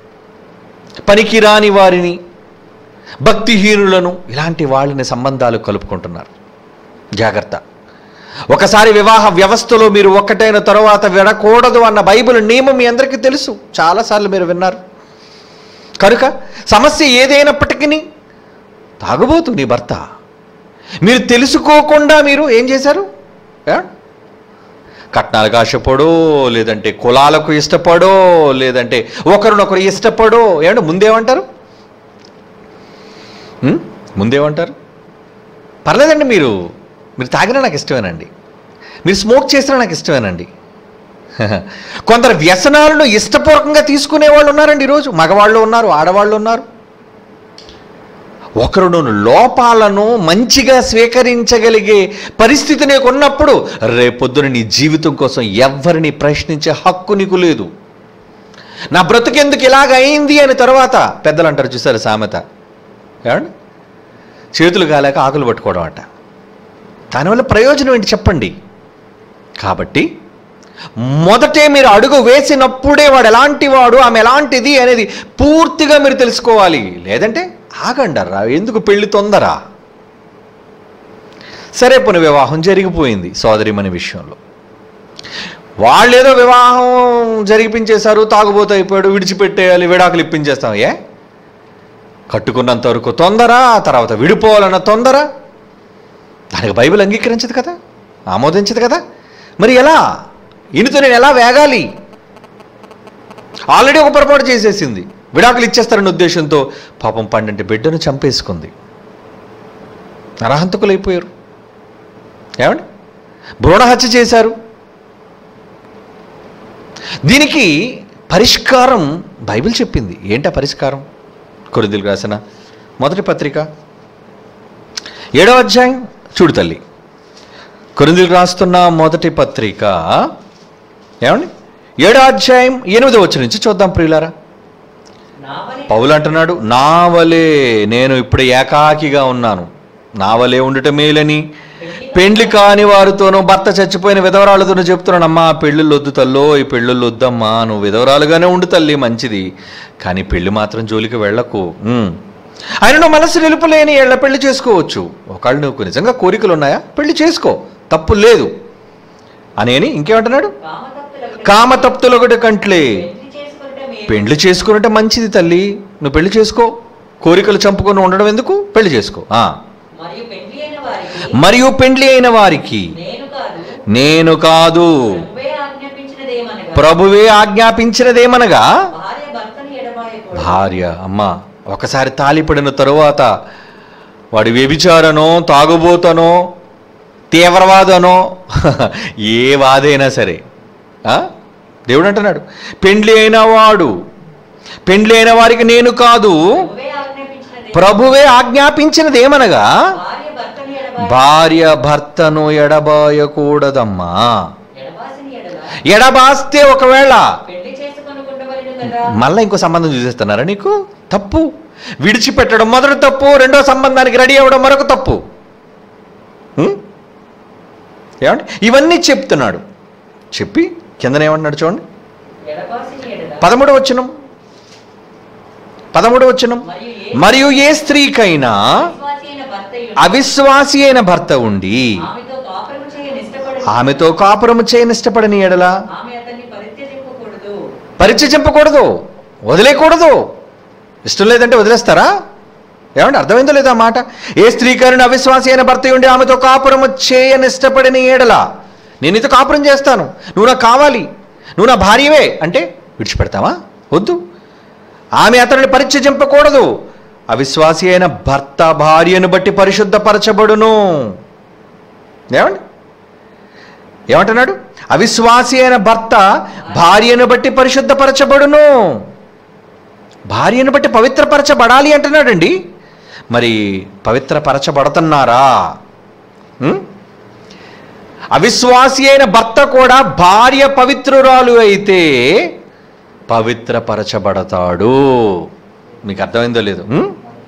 పనికిరాని వారిని భక్తిహీనులను ఇలాంటి వాళ్ళని సంబంధాలు కలుపుకుంటున్నారు జాగ్రత్త ఒకసారి వివాహ వ్యవస్థలో మీరు ఒక్కటైన తరువాత విడకూడదు అన్న బైబిల్ నియమం మీ అందరికీ తెలుసు చాలాసార్లు మీరు విన్నారు కనుక సమస్య ఏదైనప్పటికీ తాగుబోతు నీ భర్త మీరు తెలుసుకోకుండా మీరు ఏం చేశారు ఏ? కట్నాలకు ఆశపడో లేదంటే కులాలకు ఇష్టపడో లేదంటే ఒకరినొకరు ఇష్టపడో ఏమంటే ముందేమంటారు ఉం? ముందేమంటారు పర్లేదండి మీరు మీరు తాగినా నాకు ఇష్టమేనండి మీరు స్మోక్ చేసినా నాకు ఇష్టమేనండి కొందరు వ్యసనాలను ఇష్టపూర్వకంగా తీసుకునే వాళ్ళు ఉన్నారండి ఈరోజు మగవాళ్ళు ఉన్నారు ఆడవాళ్ళు ఉన్నారు ఒకరు లోపాలను మంచిగా స్వీకరించగలిగే పరిస్థితి నీకు ఉన్నప్పుడు రేపొద్దున నీ జీవితం కోసం ఎవ్వరిని ప్రశ్నించే హక్కు నీకు లేదు నా బ్రతుకెందుకు ఇలాగ అయింది అని తర్వాత పెద్దలు అంటారు చూసారు సామెత ఏమండి చేతులు కాలేక ఆకులు పట్టుకోవడం అంట దానివల్ల ప్రయోజనం ఏంటి చెప్పండి కాబట్టి మొదటే మీరు అడుగు వేసినప్పుడే వాడు ఎలాంటి వాడు ఆమె ఎలాంటిది అనేది పూర్తిగా మీరు తెలుసుకోవాలి లేదంటే ఆగండరా ఎందుకు పెళ్లి తొందర సరే పోనీ వివాహం జరిగిపోయింది సోదరిమణి విషయంలో వాళ్ళేదో వివాహం జరిగిపించేశారు తాగుబోతు అయిపోయాడు విడిచిపెట్టేయాలి విడాకులు ఇప్పించేస్తాం ఏ కట్టుకున్నంత వరకు తొందర తర్వాత విడిపోవాలన్న తొందర దానికి బైబిల్ అంగీకరించదు కదా ఆమోదించదు కదా మరి ఎలా ఈయనతో నేను ఎలా వేగాలి ఆల్రెడీ ఒక పొరపాటు చేసేసింది విడాకులు ఇచ్చేస్తారన్న ఉద్దేశంతో పాపం పండంటి బిడ్డను చంపేసుకుంది నరహంతకులైపోయారు ఏమండి భ్రూణ హత్య చేశారు దీనికి పరిష్కారం బైబిల్ చెప్పింది ఏంటా పరిష్కారం కొరిందులు రాసిన మొదటి పత్రిక ఏడవ అధ్యాయం చూడు తల్లి కొరిందులు రాస్తున్న మొదటి పత్రిక ఏమండి ఏడో అధ్యాయం ఎనిమిదో వచ్చి నుంచి చూద్దాం ప్రియులారా నా వలె పౌలు అంటున్నాడు నా వలే నేను ఇప్పుడు ఏకాకిగా ఉన్నాను నా వలే ఉండటం మేలని పెండ్లి కాని వారితోనూ భర్త చచ్చిపోయిన విధవరాలతోనూ చెప్తున్నానమ్మా పెళ్ళిళ్ళు వద్దు తల్లో ఈ పెళ్ళిళ్ళు వద్దమ్మా నువ్వు విధవరాలుగానే ఉండు తల్లి మంచిది కానీ పెళ్లి మాత్రం జోలికి వెళ్ళకు ఉమ్. ఆయన నువ్వు మనసు నిలుపులేని ఎళ్ళ పెళ్లి చేసుకోవచ్చు ఒకళ్ళు నువ్వు నిజంగా కోరికలు ఉన్నాయా పెళ్లి చేసుకో తప్పు లేదు అనేని ఇంకేమంటున్నాడు కామతప్తులకు కామతప్తులొకటి కంట్లే పెళ్లి చేసుకొనుట మేలు. పెళ్లి చేసుకున్నట్టే మంచిది తల్లి నువ్వు పెళ్లి చేసుకో కోరికలు చంపుకొని ఉండడం ఎందుకు పెళ్లి చేసుకో ఆ. మరియు పెళ్లి అయిన వారికి మరియు పెండ్లి అయిన వారికి నేను కాదు నేను కాదు నువ్వే ఆజ్ఞాపించినదేమనగా ప్రభువే ఆజ్ఞాపించినదేమనగా భార్య భర్తని ఎడబాయకూడదు భార్య అమ్మ ఒకసారి తాలిపడిన తరువాత వాడి వ్యభిచారనో తాగుబోతనో తీవ్రవాదనో ఏ వాదైనా సరే ఆ? దేవుడు అంటున్నాడు పెండ్లి అయిన వాడు పెండ్లి అయిన వారికి నేను కాదు ప్రభువే ఆజ్ఞాపించినదే ప్రభువే ఆజ్ఞాపించినది ఏమనగా భార్య భర్తని ఎడబాయ భార్య భర్తను ఎడబాయకూడదమ్మా ఎడబాసిని ఎడల ఎడబాస్తే ఒకవేళ పెళ్లి చేసుకొనుకుండవలను కదా మళ్ళీ ఇంకో సంబంధం చూసేస్తున్నారా నీకు తప్పు విడిచిపెట్టడం మొదటి తప్పు రెండో సంబంధానికి రెడీ అవ్వడం మరొక తప్పు ఉం? ఏమండి ఇవన్నీ చెప్తున్నాడు చెప్పి కిందన ఏమంటున్నాడు చూడండి ఎడబాసిని ఎడల పదమూడు వచ్చినం పదమూడు వచ్చినం మరియు ఏ మరియు ఏ స్త్రీకైనా విశ్వాసి అయిన భర్త అవిశ్వాసి అయిన భర్త ఉండి ఆమెతో కాపురము చేయని ఇష్టపడదు ఆమెతో కాపురము చేయనిష్టపడని ఎడల ఆమె అతన్ని పరిత్యజింపకూడదు పరీక్ష చెప్పకూడదు వదిలేయకూడదు ఇష్టం లేదంటే వదిలేస్తారా ఏమంటే అర్థమైందో లేదా మాట ఏ స్త్రీకరుని అవిశ్వాసి అయిన భర్త ఉండి ఆమెతో కాపురము చేయని ఇష్టపడిన ఏడల నేను నీతో కాపురం చేస్తాను నువ్వు నాకు కావాలి నువ్వు నా భార్యవే అంటే విడిచిపెడతావా వద్దు ఆమె అతనిని పరీక్ష చెంపకూడదు అవిశ్వాసి అయిన భర్త భార్యను బట్టి పరిశుద్ధపరచబడును ఏమండి ఏమంటున్నాడు అవిశ్వాసి అయిన భర్త భార్యను బట్టి పరిశుద్ధపరచబడును భార్యను బట్టి పవిత్రపరచబడాలి అంటున్నాడండి మరి పవిత్రపరచబడుతున్నారా ఉం? అవిశ్వాసి అయిన భర్త కూడా భార్య పవిత్రురాలు అయితే పవిత్రపరచబడతాడు మీకు అర్థమైందో లేదు ఉం?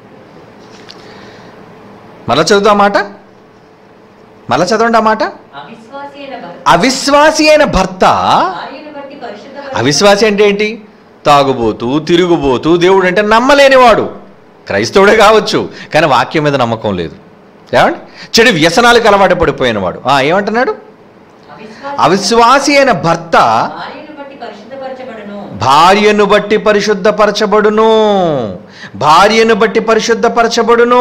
మళ్ళా చదువుదా మాట మళ్ళా చదవండి ఆ మాట అవిశ్వాసి అయిన భర్త అవిశ్వాసి అయిన భర్త భార్యను బట్టి పరిశుద్ధ అవిశ్వాసి అంటే ఏంటి తాగుబోతూ తిరుగుబోతూ దేవుడు అంటే నమ్మలేనివాడు క్రైస్తవుడే కావచ్చు కానీ వాక్యం మీద నమ్మకం లేదు ఏమండి చెడు వ్యసనాలకు అలవాటు పడిపోయినవాడు ఆ, ఏమంటున్నాడు అవిశ్వాసి అవిశ్వాసి అయిన భర్త భార్యను బట్టి పరిశుద్ధపరచబడును భార్యను బట్టి పరిశుద్ధపరచబడును భార్యను బట్టి పరిశుద్ధపరచబడును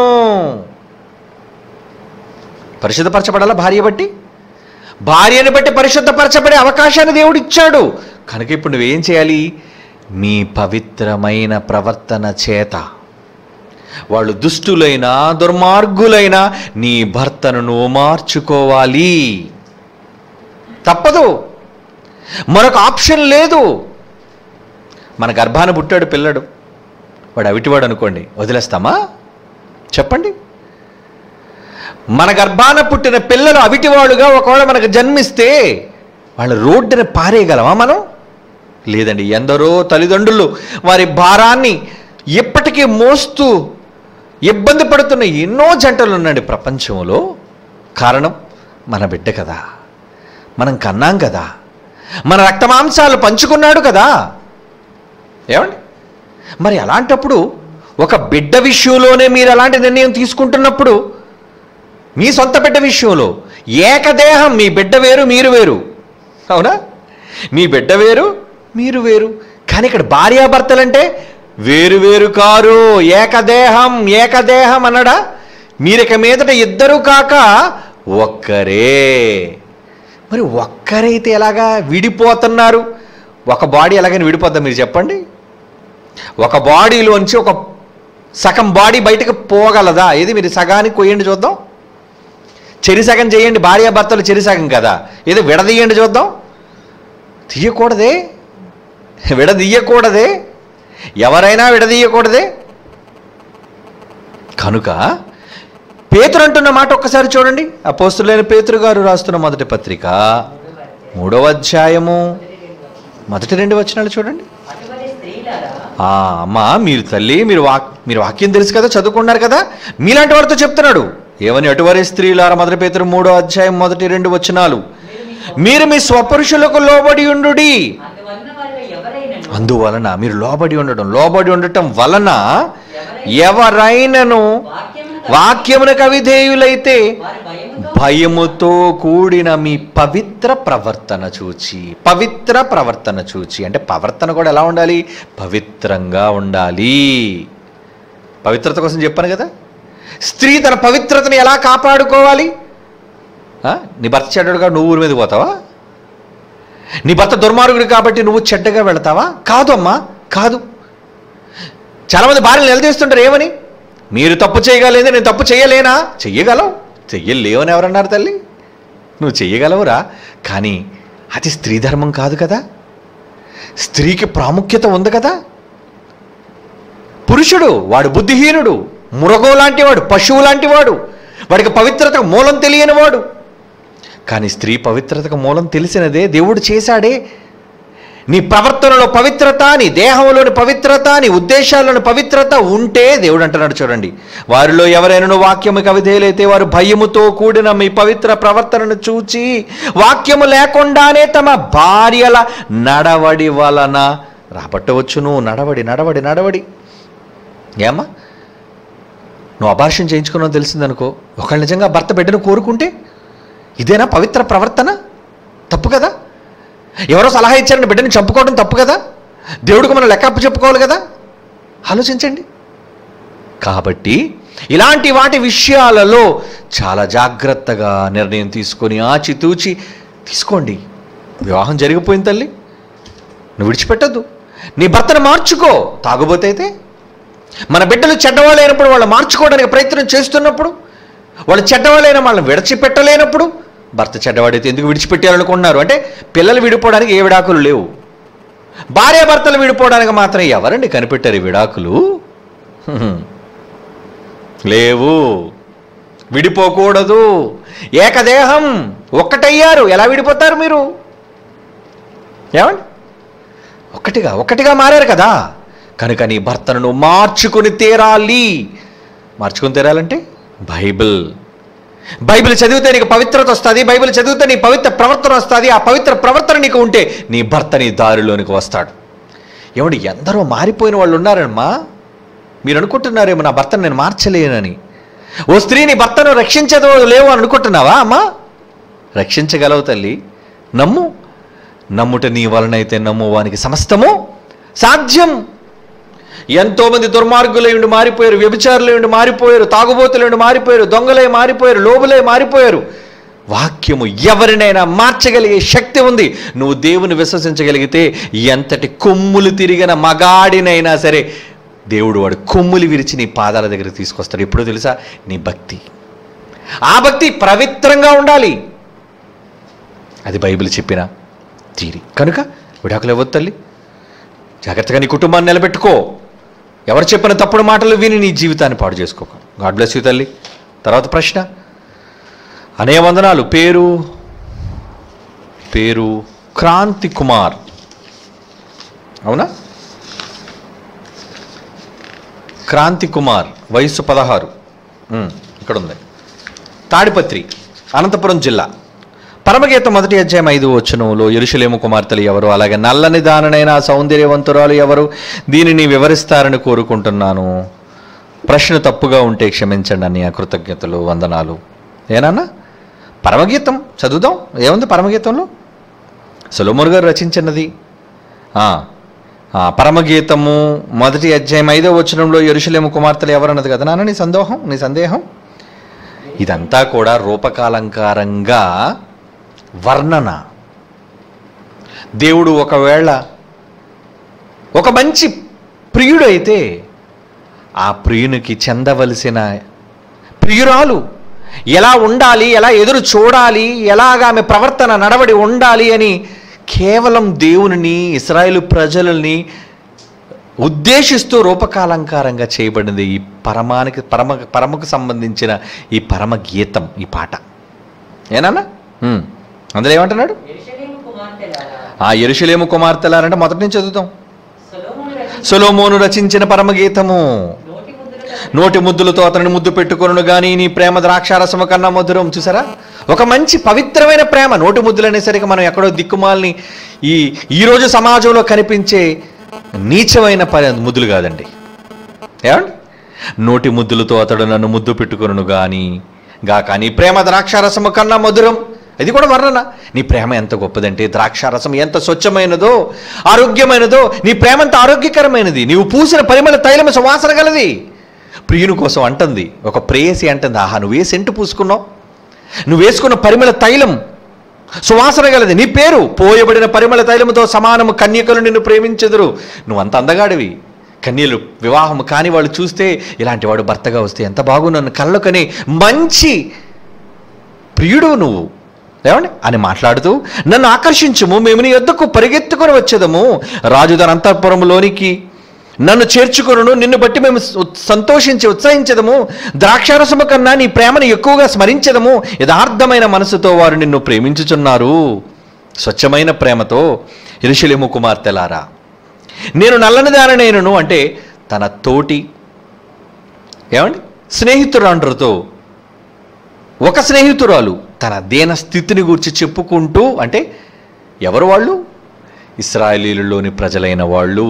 పరిశుద్ధపరచబడాలా భార్య బట్టి భార్యను బట్టి పరిశుద్ధపరచబడే అవకాశాన్ని దేవుడు ఇచ్చాడు కనుక ఇప్పుడు నువ్వేం చేయాలి మీ పవిత్రమైన ప్రవర్తన చేత వాళ్ళు దుష్టులైనా దుర్మార్గులైనా నీ భర్తను నువ్వు మార్చుకోవాలి తప్పదు మరొక ఆప్షన్ లేదు మన గర్భాన పుట్టాడు పిల్లడు వాడు అవిటివాడు అనుకోండి వదిలేస్తామా చెప్పండి మన గర్భాన పుట్టిన పిల్లలు అవిటివాడుగా ఒకవేళ మనకు జన్మిస్తే వాళ్ళ రోడ్డున పారేయగలమా మనం లేదండి ఎందరో తల్లిదండ్రులు వారి భారాన్ని ఇప్పటికీ మోస్తూ ఇబ్బంది పడుతున్న ఎన్నో జంటలు ఉన్నాయండి ప్రపంచంలో కారణం మన బిడ్డ కదా మనం కన్నాం కదా మన రక్తమాంసాలు పంచుకున్నాడు కదా ఏమండి మరి అలాంటప్పుడు ఒక బిడ్డ విషయంలోనే మీరు అలాంటి నిర్ణయం తీసుకుంటున్నప్పుడు మీ సొంత బిడ్డ విషయంలో ఏకదేహం మీ బిడ్డ వేరు మీరు వేరు అవునా మీ బిడ్డ వేరు మీరు వేరు కానీ ఇక్కడ భార్యాభర్తలంటే వేరు వేరు కారు ఏకదేహం ఏకదేహం అన్నడా మీరిక మీదట ఇద్దరు కాక ఒక్కరే మరి ఒక్కరైతే ఎలాగా విడిపోతున్నారు ఒక బాడీ ఎలాగైనా విడిపోద్దా మీరు చెప్పండి ఒక బాడీలోంచి ఒక సగం బాడీ బయటకు పోగలదా ఏది మీరు సగానికి కొయ్యండి చూద్దాం చెరి సగం చేయండి భార్యాభర్తలు చెరి సగం కదా ఏదో విడదీయండి చూద్దాం తీయకూడదే విడదీయకూడదే ఎవరైనా విడదీయకూడదే కనుక పేతురు అంటున్న మాట ఒక్కసారి చూడండి అపోస్తులైన పేతురు గారు రాస్తున్న మొదటి పత్రిక మూడవ అధ్యాయము మొదటి రెండు వచనాలు చూడండి అటువంటి స్త్రీలారా ఆ అమ్మా మీరు తల్లి మీరు వాక్ మీరు వాక్యం తెలుసు కదా చదువుకున్నారు కదా మీలాంటి వారితో చెప్తున్నాడు ఏమని అటువరి స్త్రీలార మొదటి పేతురు మూడో అధ్యాయం మొదటి రెండు వచనాలు మీరు మీ స్వపురుషులకు లోబడి ఉండుడి అందువలన వారిలో ఎవరైనను అందువలన మీరు లోబడి ఉండటం లోబడి ఉండటం వలన ఎవరైనా ఎవరైనను వాక్యమును వాక్యమునకు అవిధేయులైతే వారి భయముతో భయముతో కూడిన మీ పవిత్ర ప్రవర్తన చూచి పవిత్ర ప్రవర్తన చూచి అంటే ప్రవర్తన కూడా ఎలా ఉండాలి పవిత్రంగా ఉండాలి పవిత్రత కోసం చెప్పాను కదా స్త్రీ తన పవిత్రతను ఎలా కాపాడుకోవాలి ఆ? నీ భర్త చెడ్డడుగా నువ్వు ఊరి మీద పోతావా నీ భర్త దుర్మార్గుడు కాబట్టి నువ్వు చెడ్డగా వెళతావా కాదు అమ్మా కాదు చాలామంది భార్యలు నిలదీస్తుంటారు ఏమని మీరు తప్పు చేయగలేదు నేను తప్పు చేయలేనా చెయ్యగలవు చెయ్యలేవని ఎవరన్నారు తల్లి నువ్వు చెయ్యగలవురా కానీ అది స్త్రీ ధర్మం కాదు కదా స్త్రీకి ప్రాముఖ్యత ఉంది కదా పురుషుడు వాడు బుద్ధిహీనుడు మురగం లాంటివాడు పశువు లాంటివాడు వాడికి పవిత్రతకు మూలం తెలియని వాడు కానీ స్త్రీ పవిత్రతకు మూలం తెలిసినదే దేవుడు చేశాడే నీ ప్రవర్తనలో పవిత్రత నీ దేహంలోని పవిత్రత నీ ఉద్దేశాల్లోని పవిత్రత ఉంటే దేవుడు అంటున్నాడు చూడండి వారిలో ఎవరైనా వాక్యము కవిధేయులైతే వారు భయముతో కూడిన మీ పవిత్ర ప్రవర్తనను చూచి వాక్యము లేకుండానే తమ భార్యల నడవడి వలన రాబట్టవచ్చును నడవడి నడవడి నడవడి ఏమ్మా నువ్వు అభాషణ చేయించుకున్నావు తెలిసిందనుకో ఒకళ్ళు నిజంగా భర్త బిడ్డను కోరుకుంటే ఇదేనా పవిత్ర ప్రవర్తన తప్పు కదా ఎవరో సలహా ఇచ్చారని బిడ్డని చంపుకోవడం తప్పు కదా దేవుడికి మనం లెక్క చెప్పుకోవాలి కదా ఆలోచించండి కాబట్టి ఇలాంటి వాటి విషయాలలో చాలా జాగ్రత్తగా నిర్ణయం తీసుకొని ఆచితూచి తీసుకోండి వివాహం జరిగిపోయింది తల్లి నువ్వు విడిచిపెట్టద్దు నీ భర్తను మార్చుకో తాగుబోతే అయితే మన బిడ్డలు చెడ్డవాళ్ళు అయినప్పుడు వాళ్ళు మార్చుకోవడానికి ప్రయత్నం చేస్తున్నప్పుడు వాళ్ళు చెడ్డవాళ్ళైన వాళ్ళని విడిచిపెట్టలేనప్పుడు భర్త చెడ్డవాడైతే ఎందుకు విడిచిపెట్టారనుకుంటున్నారు అంటే పిల్లలు విడిపోవడానికి ఏ విడాకులు లేవు భార్య భర్తలు విడిపోవడానికి మాత్రం ఎవరండి కనిపెట్టారు ఈ విడాకులు హ్మ్. లేవు విడిపోకూడదు ఏకదేహం ఒక్కటయ్యారు ఎలా విడిపోతారు మీరు ఏమండి ఒక్కటిగా ఒక్కటిగా మారారు కదా కనుక నీ భర్తను నువ్వు మార్చుకుని తీరాలి మార్చుకుని తీరాలంటే బైబిల్ బైబిల్ చదివితే నీకు పవిత్రత వస్తుంది బైబిల్ చదివితే నీ పవిత్ర ప్రవర్తన వస్తుంది ఆ పవిత్ర ప్రవర్తన నీకు ఉంటే నీ భర్త నీ దారిలోనికి వస్తాడు ఏమండి ఎందరో మారిపోయిన వాళ్ళు ఉన్నారమ్మా మీరు అనుకుంటున్నారేమో నా భర్తను నేను మార్చలేనని ఓ స్త్రీని భర్తను రక్షించదో లేవు అని అనుకుంటున్నావా అమ్మా రక్షించగలవు తల్లి నమ్ము నమ్ముట నీ వలనైతే నమ్ము వానికి సమస్తము సాధ్యం ఎంతోమంది దుర్మార్గులై ఉండి మారిపోయారు వ్యభిచారులై ఉండి మారిపోయారు తాగుబోతులై ఉండి మారిపోయారు దొంగలై మారిపోయారు లోబులై మారిపోయారు వాక్యము ఎవరినైనా మార్చగలిగే శక్తి ఉంది నువ్వు దేవుని విశ్వసించగలిగితే ఎంతటి కొమ్ములు తిరిగిన మగాడినైనా సరే దేవుడు వాడు కొమ్ములు విరిచి నీ పాదాల దగ్గర తీసుకొస్తాడు ఎప్పుడో తెలుసా నీ భక్తి ఆ భక్తి పవిత్రంగా ఉండాలి అది బైబిల్ చెప్పిన తీరి కనుక విడాకులు ఇవ్వద్దు తల్లి జాగ్రత్తగా నీ కుటుంబాన్ని నిలబెట్టుకో ఎవరు చెప్పిన తప్పుడు మాటలు విని నీ జీవితాన్ని పాడు చేసుకోక గాడ్ బ్లెస్ యూ తల్లి తర్వాత ప్రశ్న అనే వందనాలు పేరు పేరు క్రాంతి కుమార్ అవునా క్రాంతి కుమార్ వయస్సు పదహారు ఉమ్, ఇక్కడ ఉంది తాడిపత్రి అనంతపురం జిల్లా పరమగీత మొదటి అధ్యాయం ఐదు వచనంలో ఎరుషలేము కుమార్తెలు ఎవరు అలాగే నల్లని దాననైన సౌందర్యవంతురాలు ఎవరు దీనిని వివరిస్తారని కోరుకుంటున్నాను ప్రశ్న తప్పుగా ఉంటే క్షమించండి అన్నయ్య కృతజ్ఞతలు వందనాలు ఏనన్నా పరమగీతం చదువుదాం ఏముంది పరమగీతంలో సొలొమోన్ గారు రచించినది ఆ, ఆ, పరమగీతము మొదటి అధ్యాయం ఐదో వచనంలో ఎరుషలేము కుమార్తెలు ఎవరన్నది కదా నాన్న నీ సందేహం నీ సందేహం ఇదంతా కూడా రూపకాలంకారంగా వర్ణన దేవుడు ఒకవేళ ఒక మంచి ప్రియుడైతే ఆ ప్రియునికి చెందవలసిన ప్రియురాలు ఎలా ఉండాలి ఎలా ఎదురు చూడాలి ఎలాగ ఆమె ప్రవర్తన నడవడి ఉండాలి అని కేవలం దేవునిని ఇస్రాయేలు ప్రజలని ఉద్దేశిస్తూ రూపకాలంకారంగా చేయబడింది ఈ పరమానికి పరమ పరమకు సంబంధించిన ఈ పరమ గీతం ఈ పాట ఏనన్నా ఉమ్. అందులో ఏమంటున్నాడు యెరూషలేము కుమార్తెలారా, ఆ ఎరుషలేము కుమార్తెలారంటే మొదటి నుంచి చదువుతాం సొలొమోను రచించిన సొలోమోను రచించిన పరమగీతము నోటి ముద్రల నోటి ముద్దులతో అతని ముద్దు పెట్టుకొను గాని నీ ప్రేమ ద్రాక్షారసము కన్నా మధురం చూసారా ఒక మంచి పవిత్రమైన ప్రేమ నోటి ముద్దులు అనేసరికి మనం ఎక్కడో దిక్కుమాలని ఈ ఈరోజు సమాజంలో కనిపించే నీచమైన ప ముద్దులు కాదండి ఏమండి నోటి ముద్దులతో అతడు నన్ను ముద్దు పెట్టుకొను గాని గాక నీ ప్రేమ ద్రాక్షారసము కన్నా మధురం ఇది కూడా వర్ణన నీ ప్రేమ ఎంత గొప్పదంటే ద్రాక్షారసం ఎంత స్వచ్ఛమైనదో ఆరోగ్యమైనదో నీ ప్రేమ ఎంత ఆరోగ్యకరమైనది నీవు పూసిన పరిమళ తైలము సువాసన గలది ప్రియుని కోసం అంటుంది ఒక ప్రేయసి అంటుంది ఆహా నువ్వే సెంటు పూసుకున్నావు నువ్వు వేసుకున్న పరిమళ తైలం సువాసన గలది నీ పేరు పోయబడిన పరిమళ తైలముతో సమానము కన్యకలు నిన్ను ప్రేమించెదరు నువ్వు అంత అందగాడివి కన్యలు వివాహం కాని వాళ్ళు చూస్తే ఇలాంటి వాడు భర్తగా వస్తే ఎంత బాగు నన్ను కళ్ళకని మంచి ప్రియుడు నువ్వు ఏమండి అని మాట్లాడుతూ నన్ను ఆకర్షించుము మేము నీ యొద్దకు పరిగెత్తుకొని వచ్చేదము రాజు తన అంతఃపురములోనికి నన్ను చేర్చుకొనును నిన్ను బట్టి మేము ఉత్- సంతోషించి ఉత్సహించదము ద్రాక్షారసము కన్నా నీ ప్రేమను ఎక్కువగా స్మరించదము యథార్థమైన మనసుతో వారు నిన్ను ప్రేమించుచున్నారు స్వచ్ఛమైన ప్రేమతో ఇరుషులేము కుమార్తెలారా నేను నల్లని దాననేను అంటే తన తోటి ఏమండి స్నేహితురాండ్రతో ఒక స్నేహితురాలు తన దేన స్థితిని గురించి చెప్పుకుంటూ అంటే ఎవరు వాళ్ళు ఇస్రాయేలీలలోని ప్రజలైన వాళ్ళు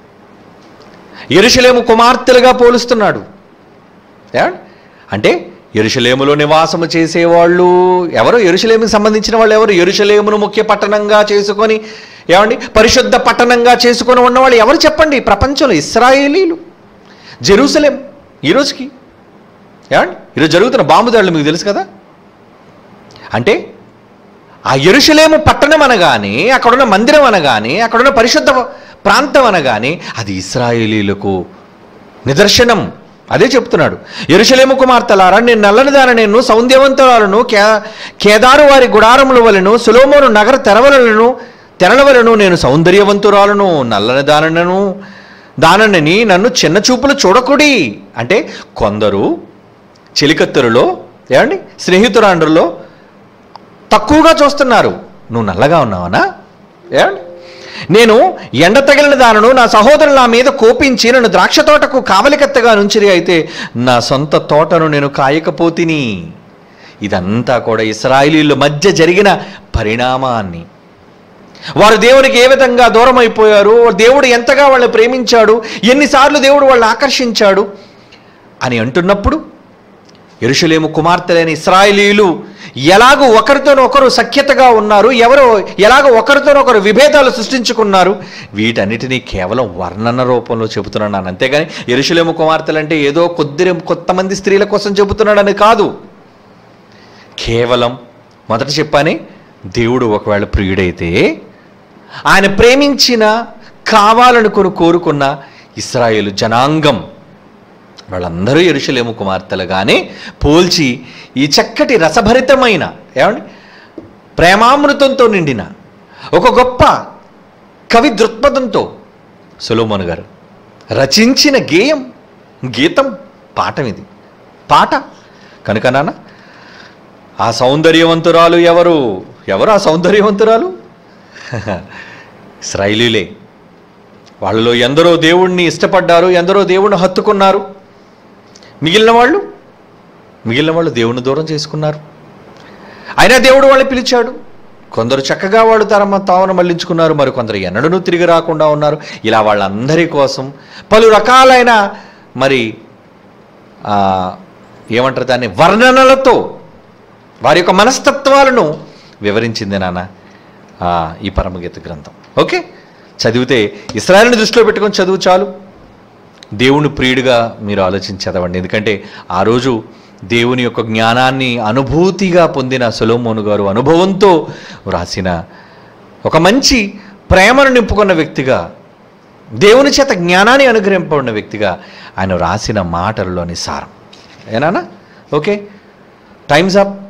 ఎరుషలేము కుమార్తెలుగా పోలుస్తున్నాడు ఏమండి? అంటే ఎరుషలేములో నివాసము చేసేవాళ్ళు ఎవరు ఎరుషలేముకి సంబంధించిన వాళ్ళు ఎవరు ఎరుషలేమును ముఖ్య పట్టణంగా చేసుకొని ఏమండి పరిశుద్ధ పట్టణంగా చేసుకొని ఉన్నవాళ్ళు ఎవరు చెప్పండి ప్రపంచంలో ఇస్రాయేలీలు జెరూసలేం ఈ రోజుకి ఏమండి ఈరోజు జరుగుతున్న బాంబు దాడులు మీకు తెలుసు కదా అంటే ఆ ఎరుషలేము పట్టణం అనగానే అక్కడున్న మందిరం అనగానే అక్కడున్న పరిశుద్ధ ప్రాంతం అనగానే అది ఇస్రాయేలీలకు నిదర్శనం అదే చెప్తున్నాడు ఎరుషలేము కుమార్తెలారా నేను నల్లని దాని నేను సౌందర్యవంతురాలను కే కేదారు వారి గుడారముల వలను సులోమోను నగర తెరవలను తెరల వలను నేను సౌందర్యవంతురాలను నల్లని దానను దానని నన్ను చిన్న చూపులు చూడకుడి అంటే కొందరు చెలికత్తెరులో ఏమండి స్నేహితురాండ్రులో తక్కువగా చూస్తున్నారు నువ్వు నల్లగా ఉన్నావనా ఏమండి నేను ఎండ తగిలిన దానను నా సహోదరులు నా మీద కోపించి నన్ను ద్రాక్ష తోటకు కావలికత్తగా నుంచిరి అయితే నా సొంత తోటను నేను కాయకపోతిని ఇదంతా కూడా ఇస్రాయిలీల మధ్య జరిగిన పరిణామాన్ని వారు దేవునికి ఏ విధంగా దూరం అయిపోయారు దేవుడు ఎంతగా వాళ్ళని ప్రేమించాడు ఎన్నిసార్లు దేవుడు వాళ్ళని ఆకర్షించాడు అని అంటున్నప్పుడు ఎరుషలేము కుమార్తెలైన ఇస్రాయేలీలు ఎలాగో ఒకరితోనొకరు సఖ్యతగా ఉన్నారు ఎవరో ఎలాగో ఒకరితోనొకరు విభేదాలు సృష్టించుకున్నారు వీటన్నిటినీ కేవలం వర్ణన రూపంలో చెబుతున్నాను అంతేగాని ఎరుషలేము కుమార్తెలంటే ఏదో కొద్ది కొంతమంది స్త్రీల కోసం చెబుతున్నాడని కాదు కేవలం మొదట చెప్పానే దేవుడు ఒకవేళ ప్రియుడైతే ఆయన ప్రేమించిన కావాలనుకుని కోరుకున్న ఇస్రాయేలు జనాంగం వాళ్ళందరూ ఎరుషలేము కుమార్తెలుగానే పోల్చి ఈ చక్కటి రసభరితమైన ఏమండి ప్రేమామృతంతో నిండిన ఒక గొప్ప కవి దృక్పథంతో సొలోమోన్ గారు రచించిన గేయం గీతం పాఠం ఇది పాట కనుక నాన్న ఆ సౌందర్యవంతురాలు ఎవరు ఎవరు ఆ సౌందర్యవంతురాలు ఇస్రాయిలీలే వాళ్ళలో ఎందరో దేవుణ్ణి ఇష్టపడ్డారు ఎందరో దేవుణ్ణి హత్తుకున్నారు మిగిలిన వాళ్ళు మిగిలిన వాళ్ళు దేవుణ్ణి దూరం చేసుకున్నారు అయినా దేవుడు వాళ్ళని పిలిచాడు కొందరు చక్కగా వాళ్ళు తమ తావును మళ్లించుకున్నారు మరి కొందరు ఎన్నడూ తిరిగి రాకుండా ఉన్నారు ఇలా వాళ్ళందరి కోసం పలు రకాలైన మరి ఆ, ఏమంటారు దాన్ని వర్ణనలతో వారి యొక్క మనస్తత్వాలను వివరించింది నాన్న ఆ, ఈ పరమగీత గ్రంథం ఓకే చదివితే ఇస్రాయల్ని దృష్టిలో పెట్టుకొని చదువు చాలు దేవుని ప్రియుడిగా మీరు ఆలోచించి చదవండి ఎందుకంటే ఆ రోజు దేవుని యొక్క జ్ఞానాన్ని అనుభూతిగా పొందిన సొలోమోను గారు అనుభవంతో వ్రాసిన ఒక మంచి ప్రేమను నింపుకున్న వ్యక్తిగా దేవుని చేత జ్ఞానాన్ని అనుగ్రహింపబడిన వ్యక్తిగా ఆయన రాసిన మాటలలోని సారం ఏనానా ఓకే టైమ్స్ అప్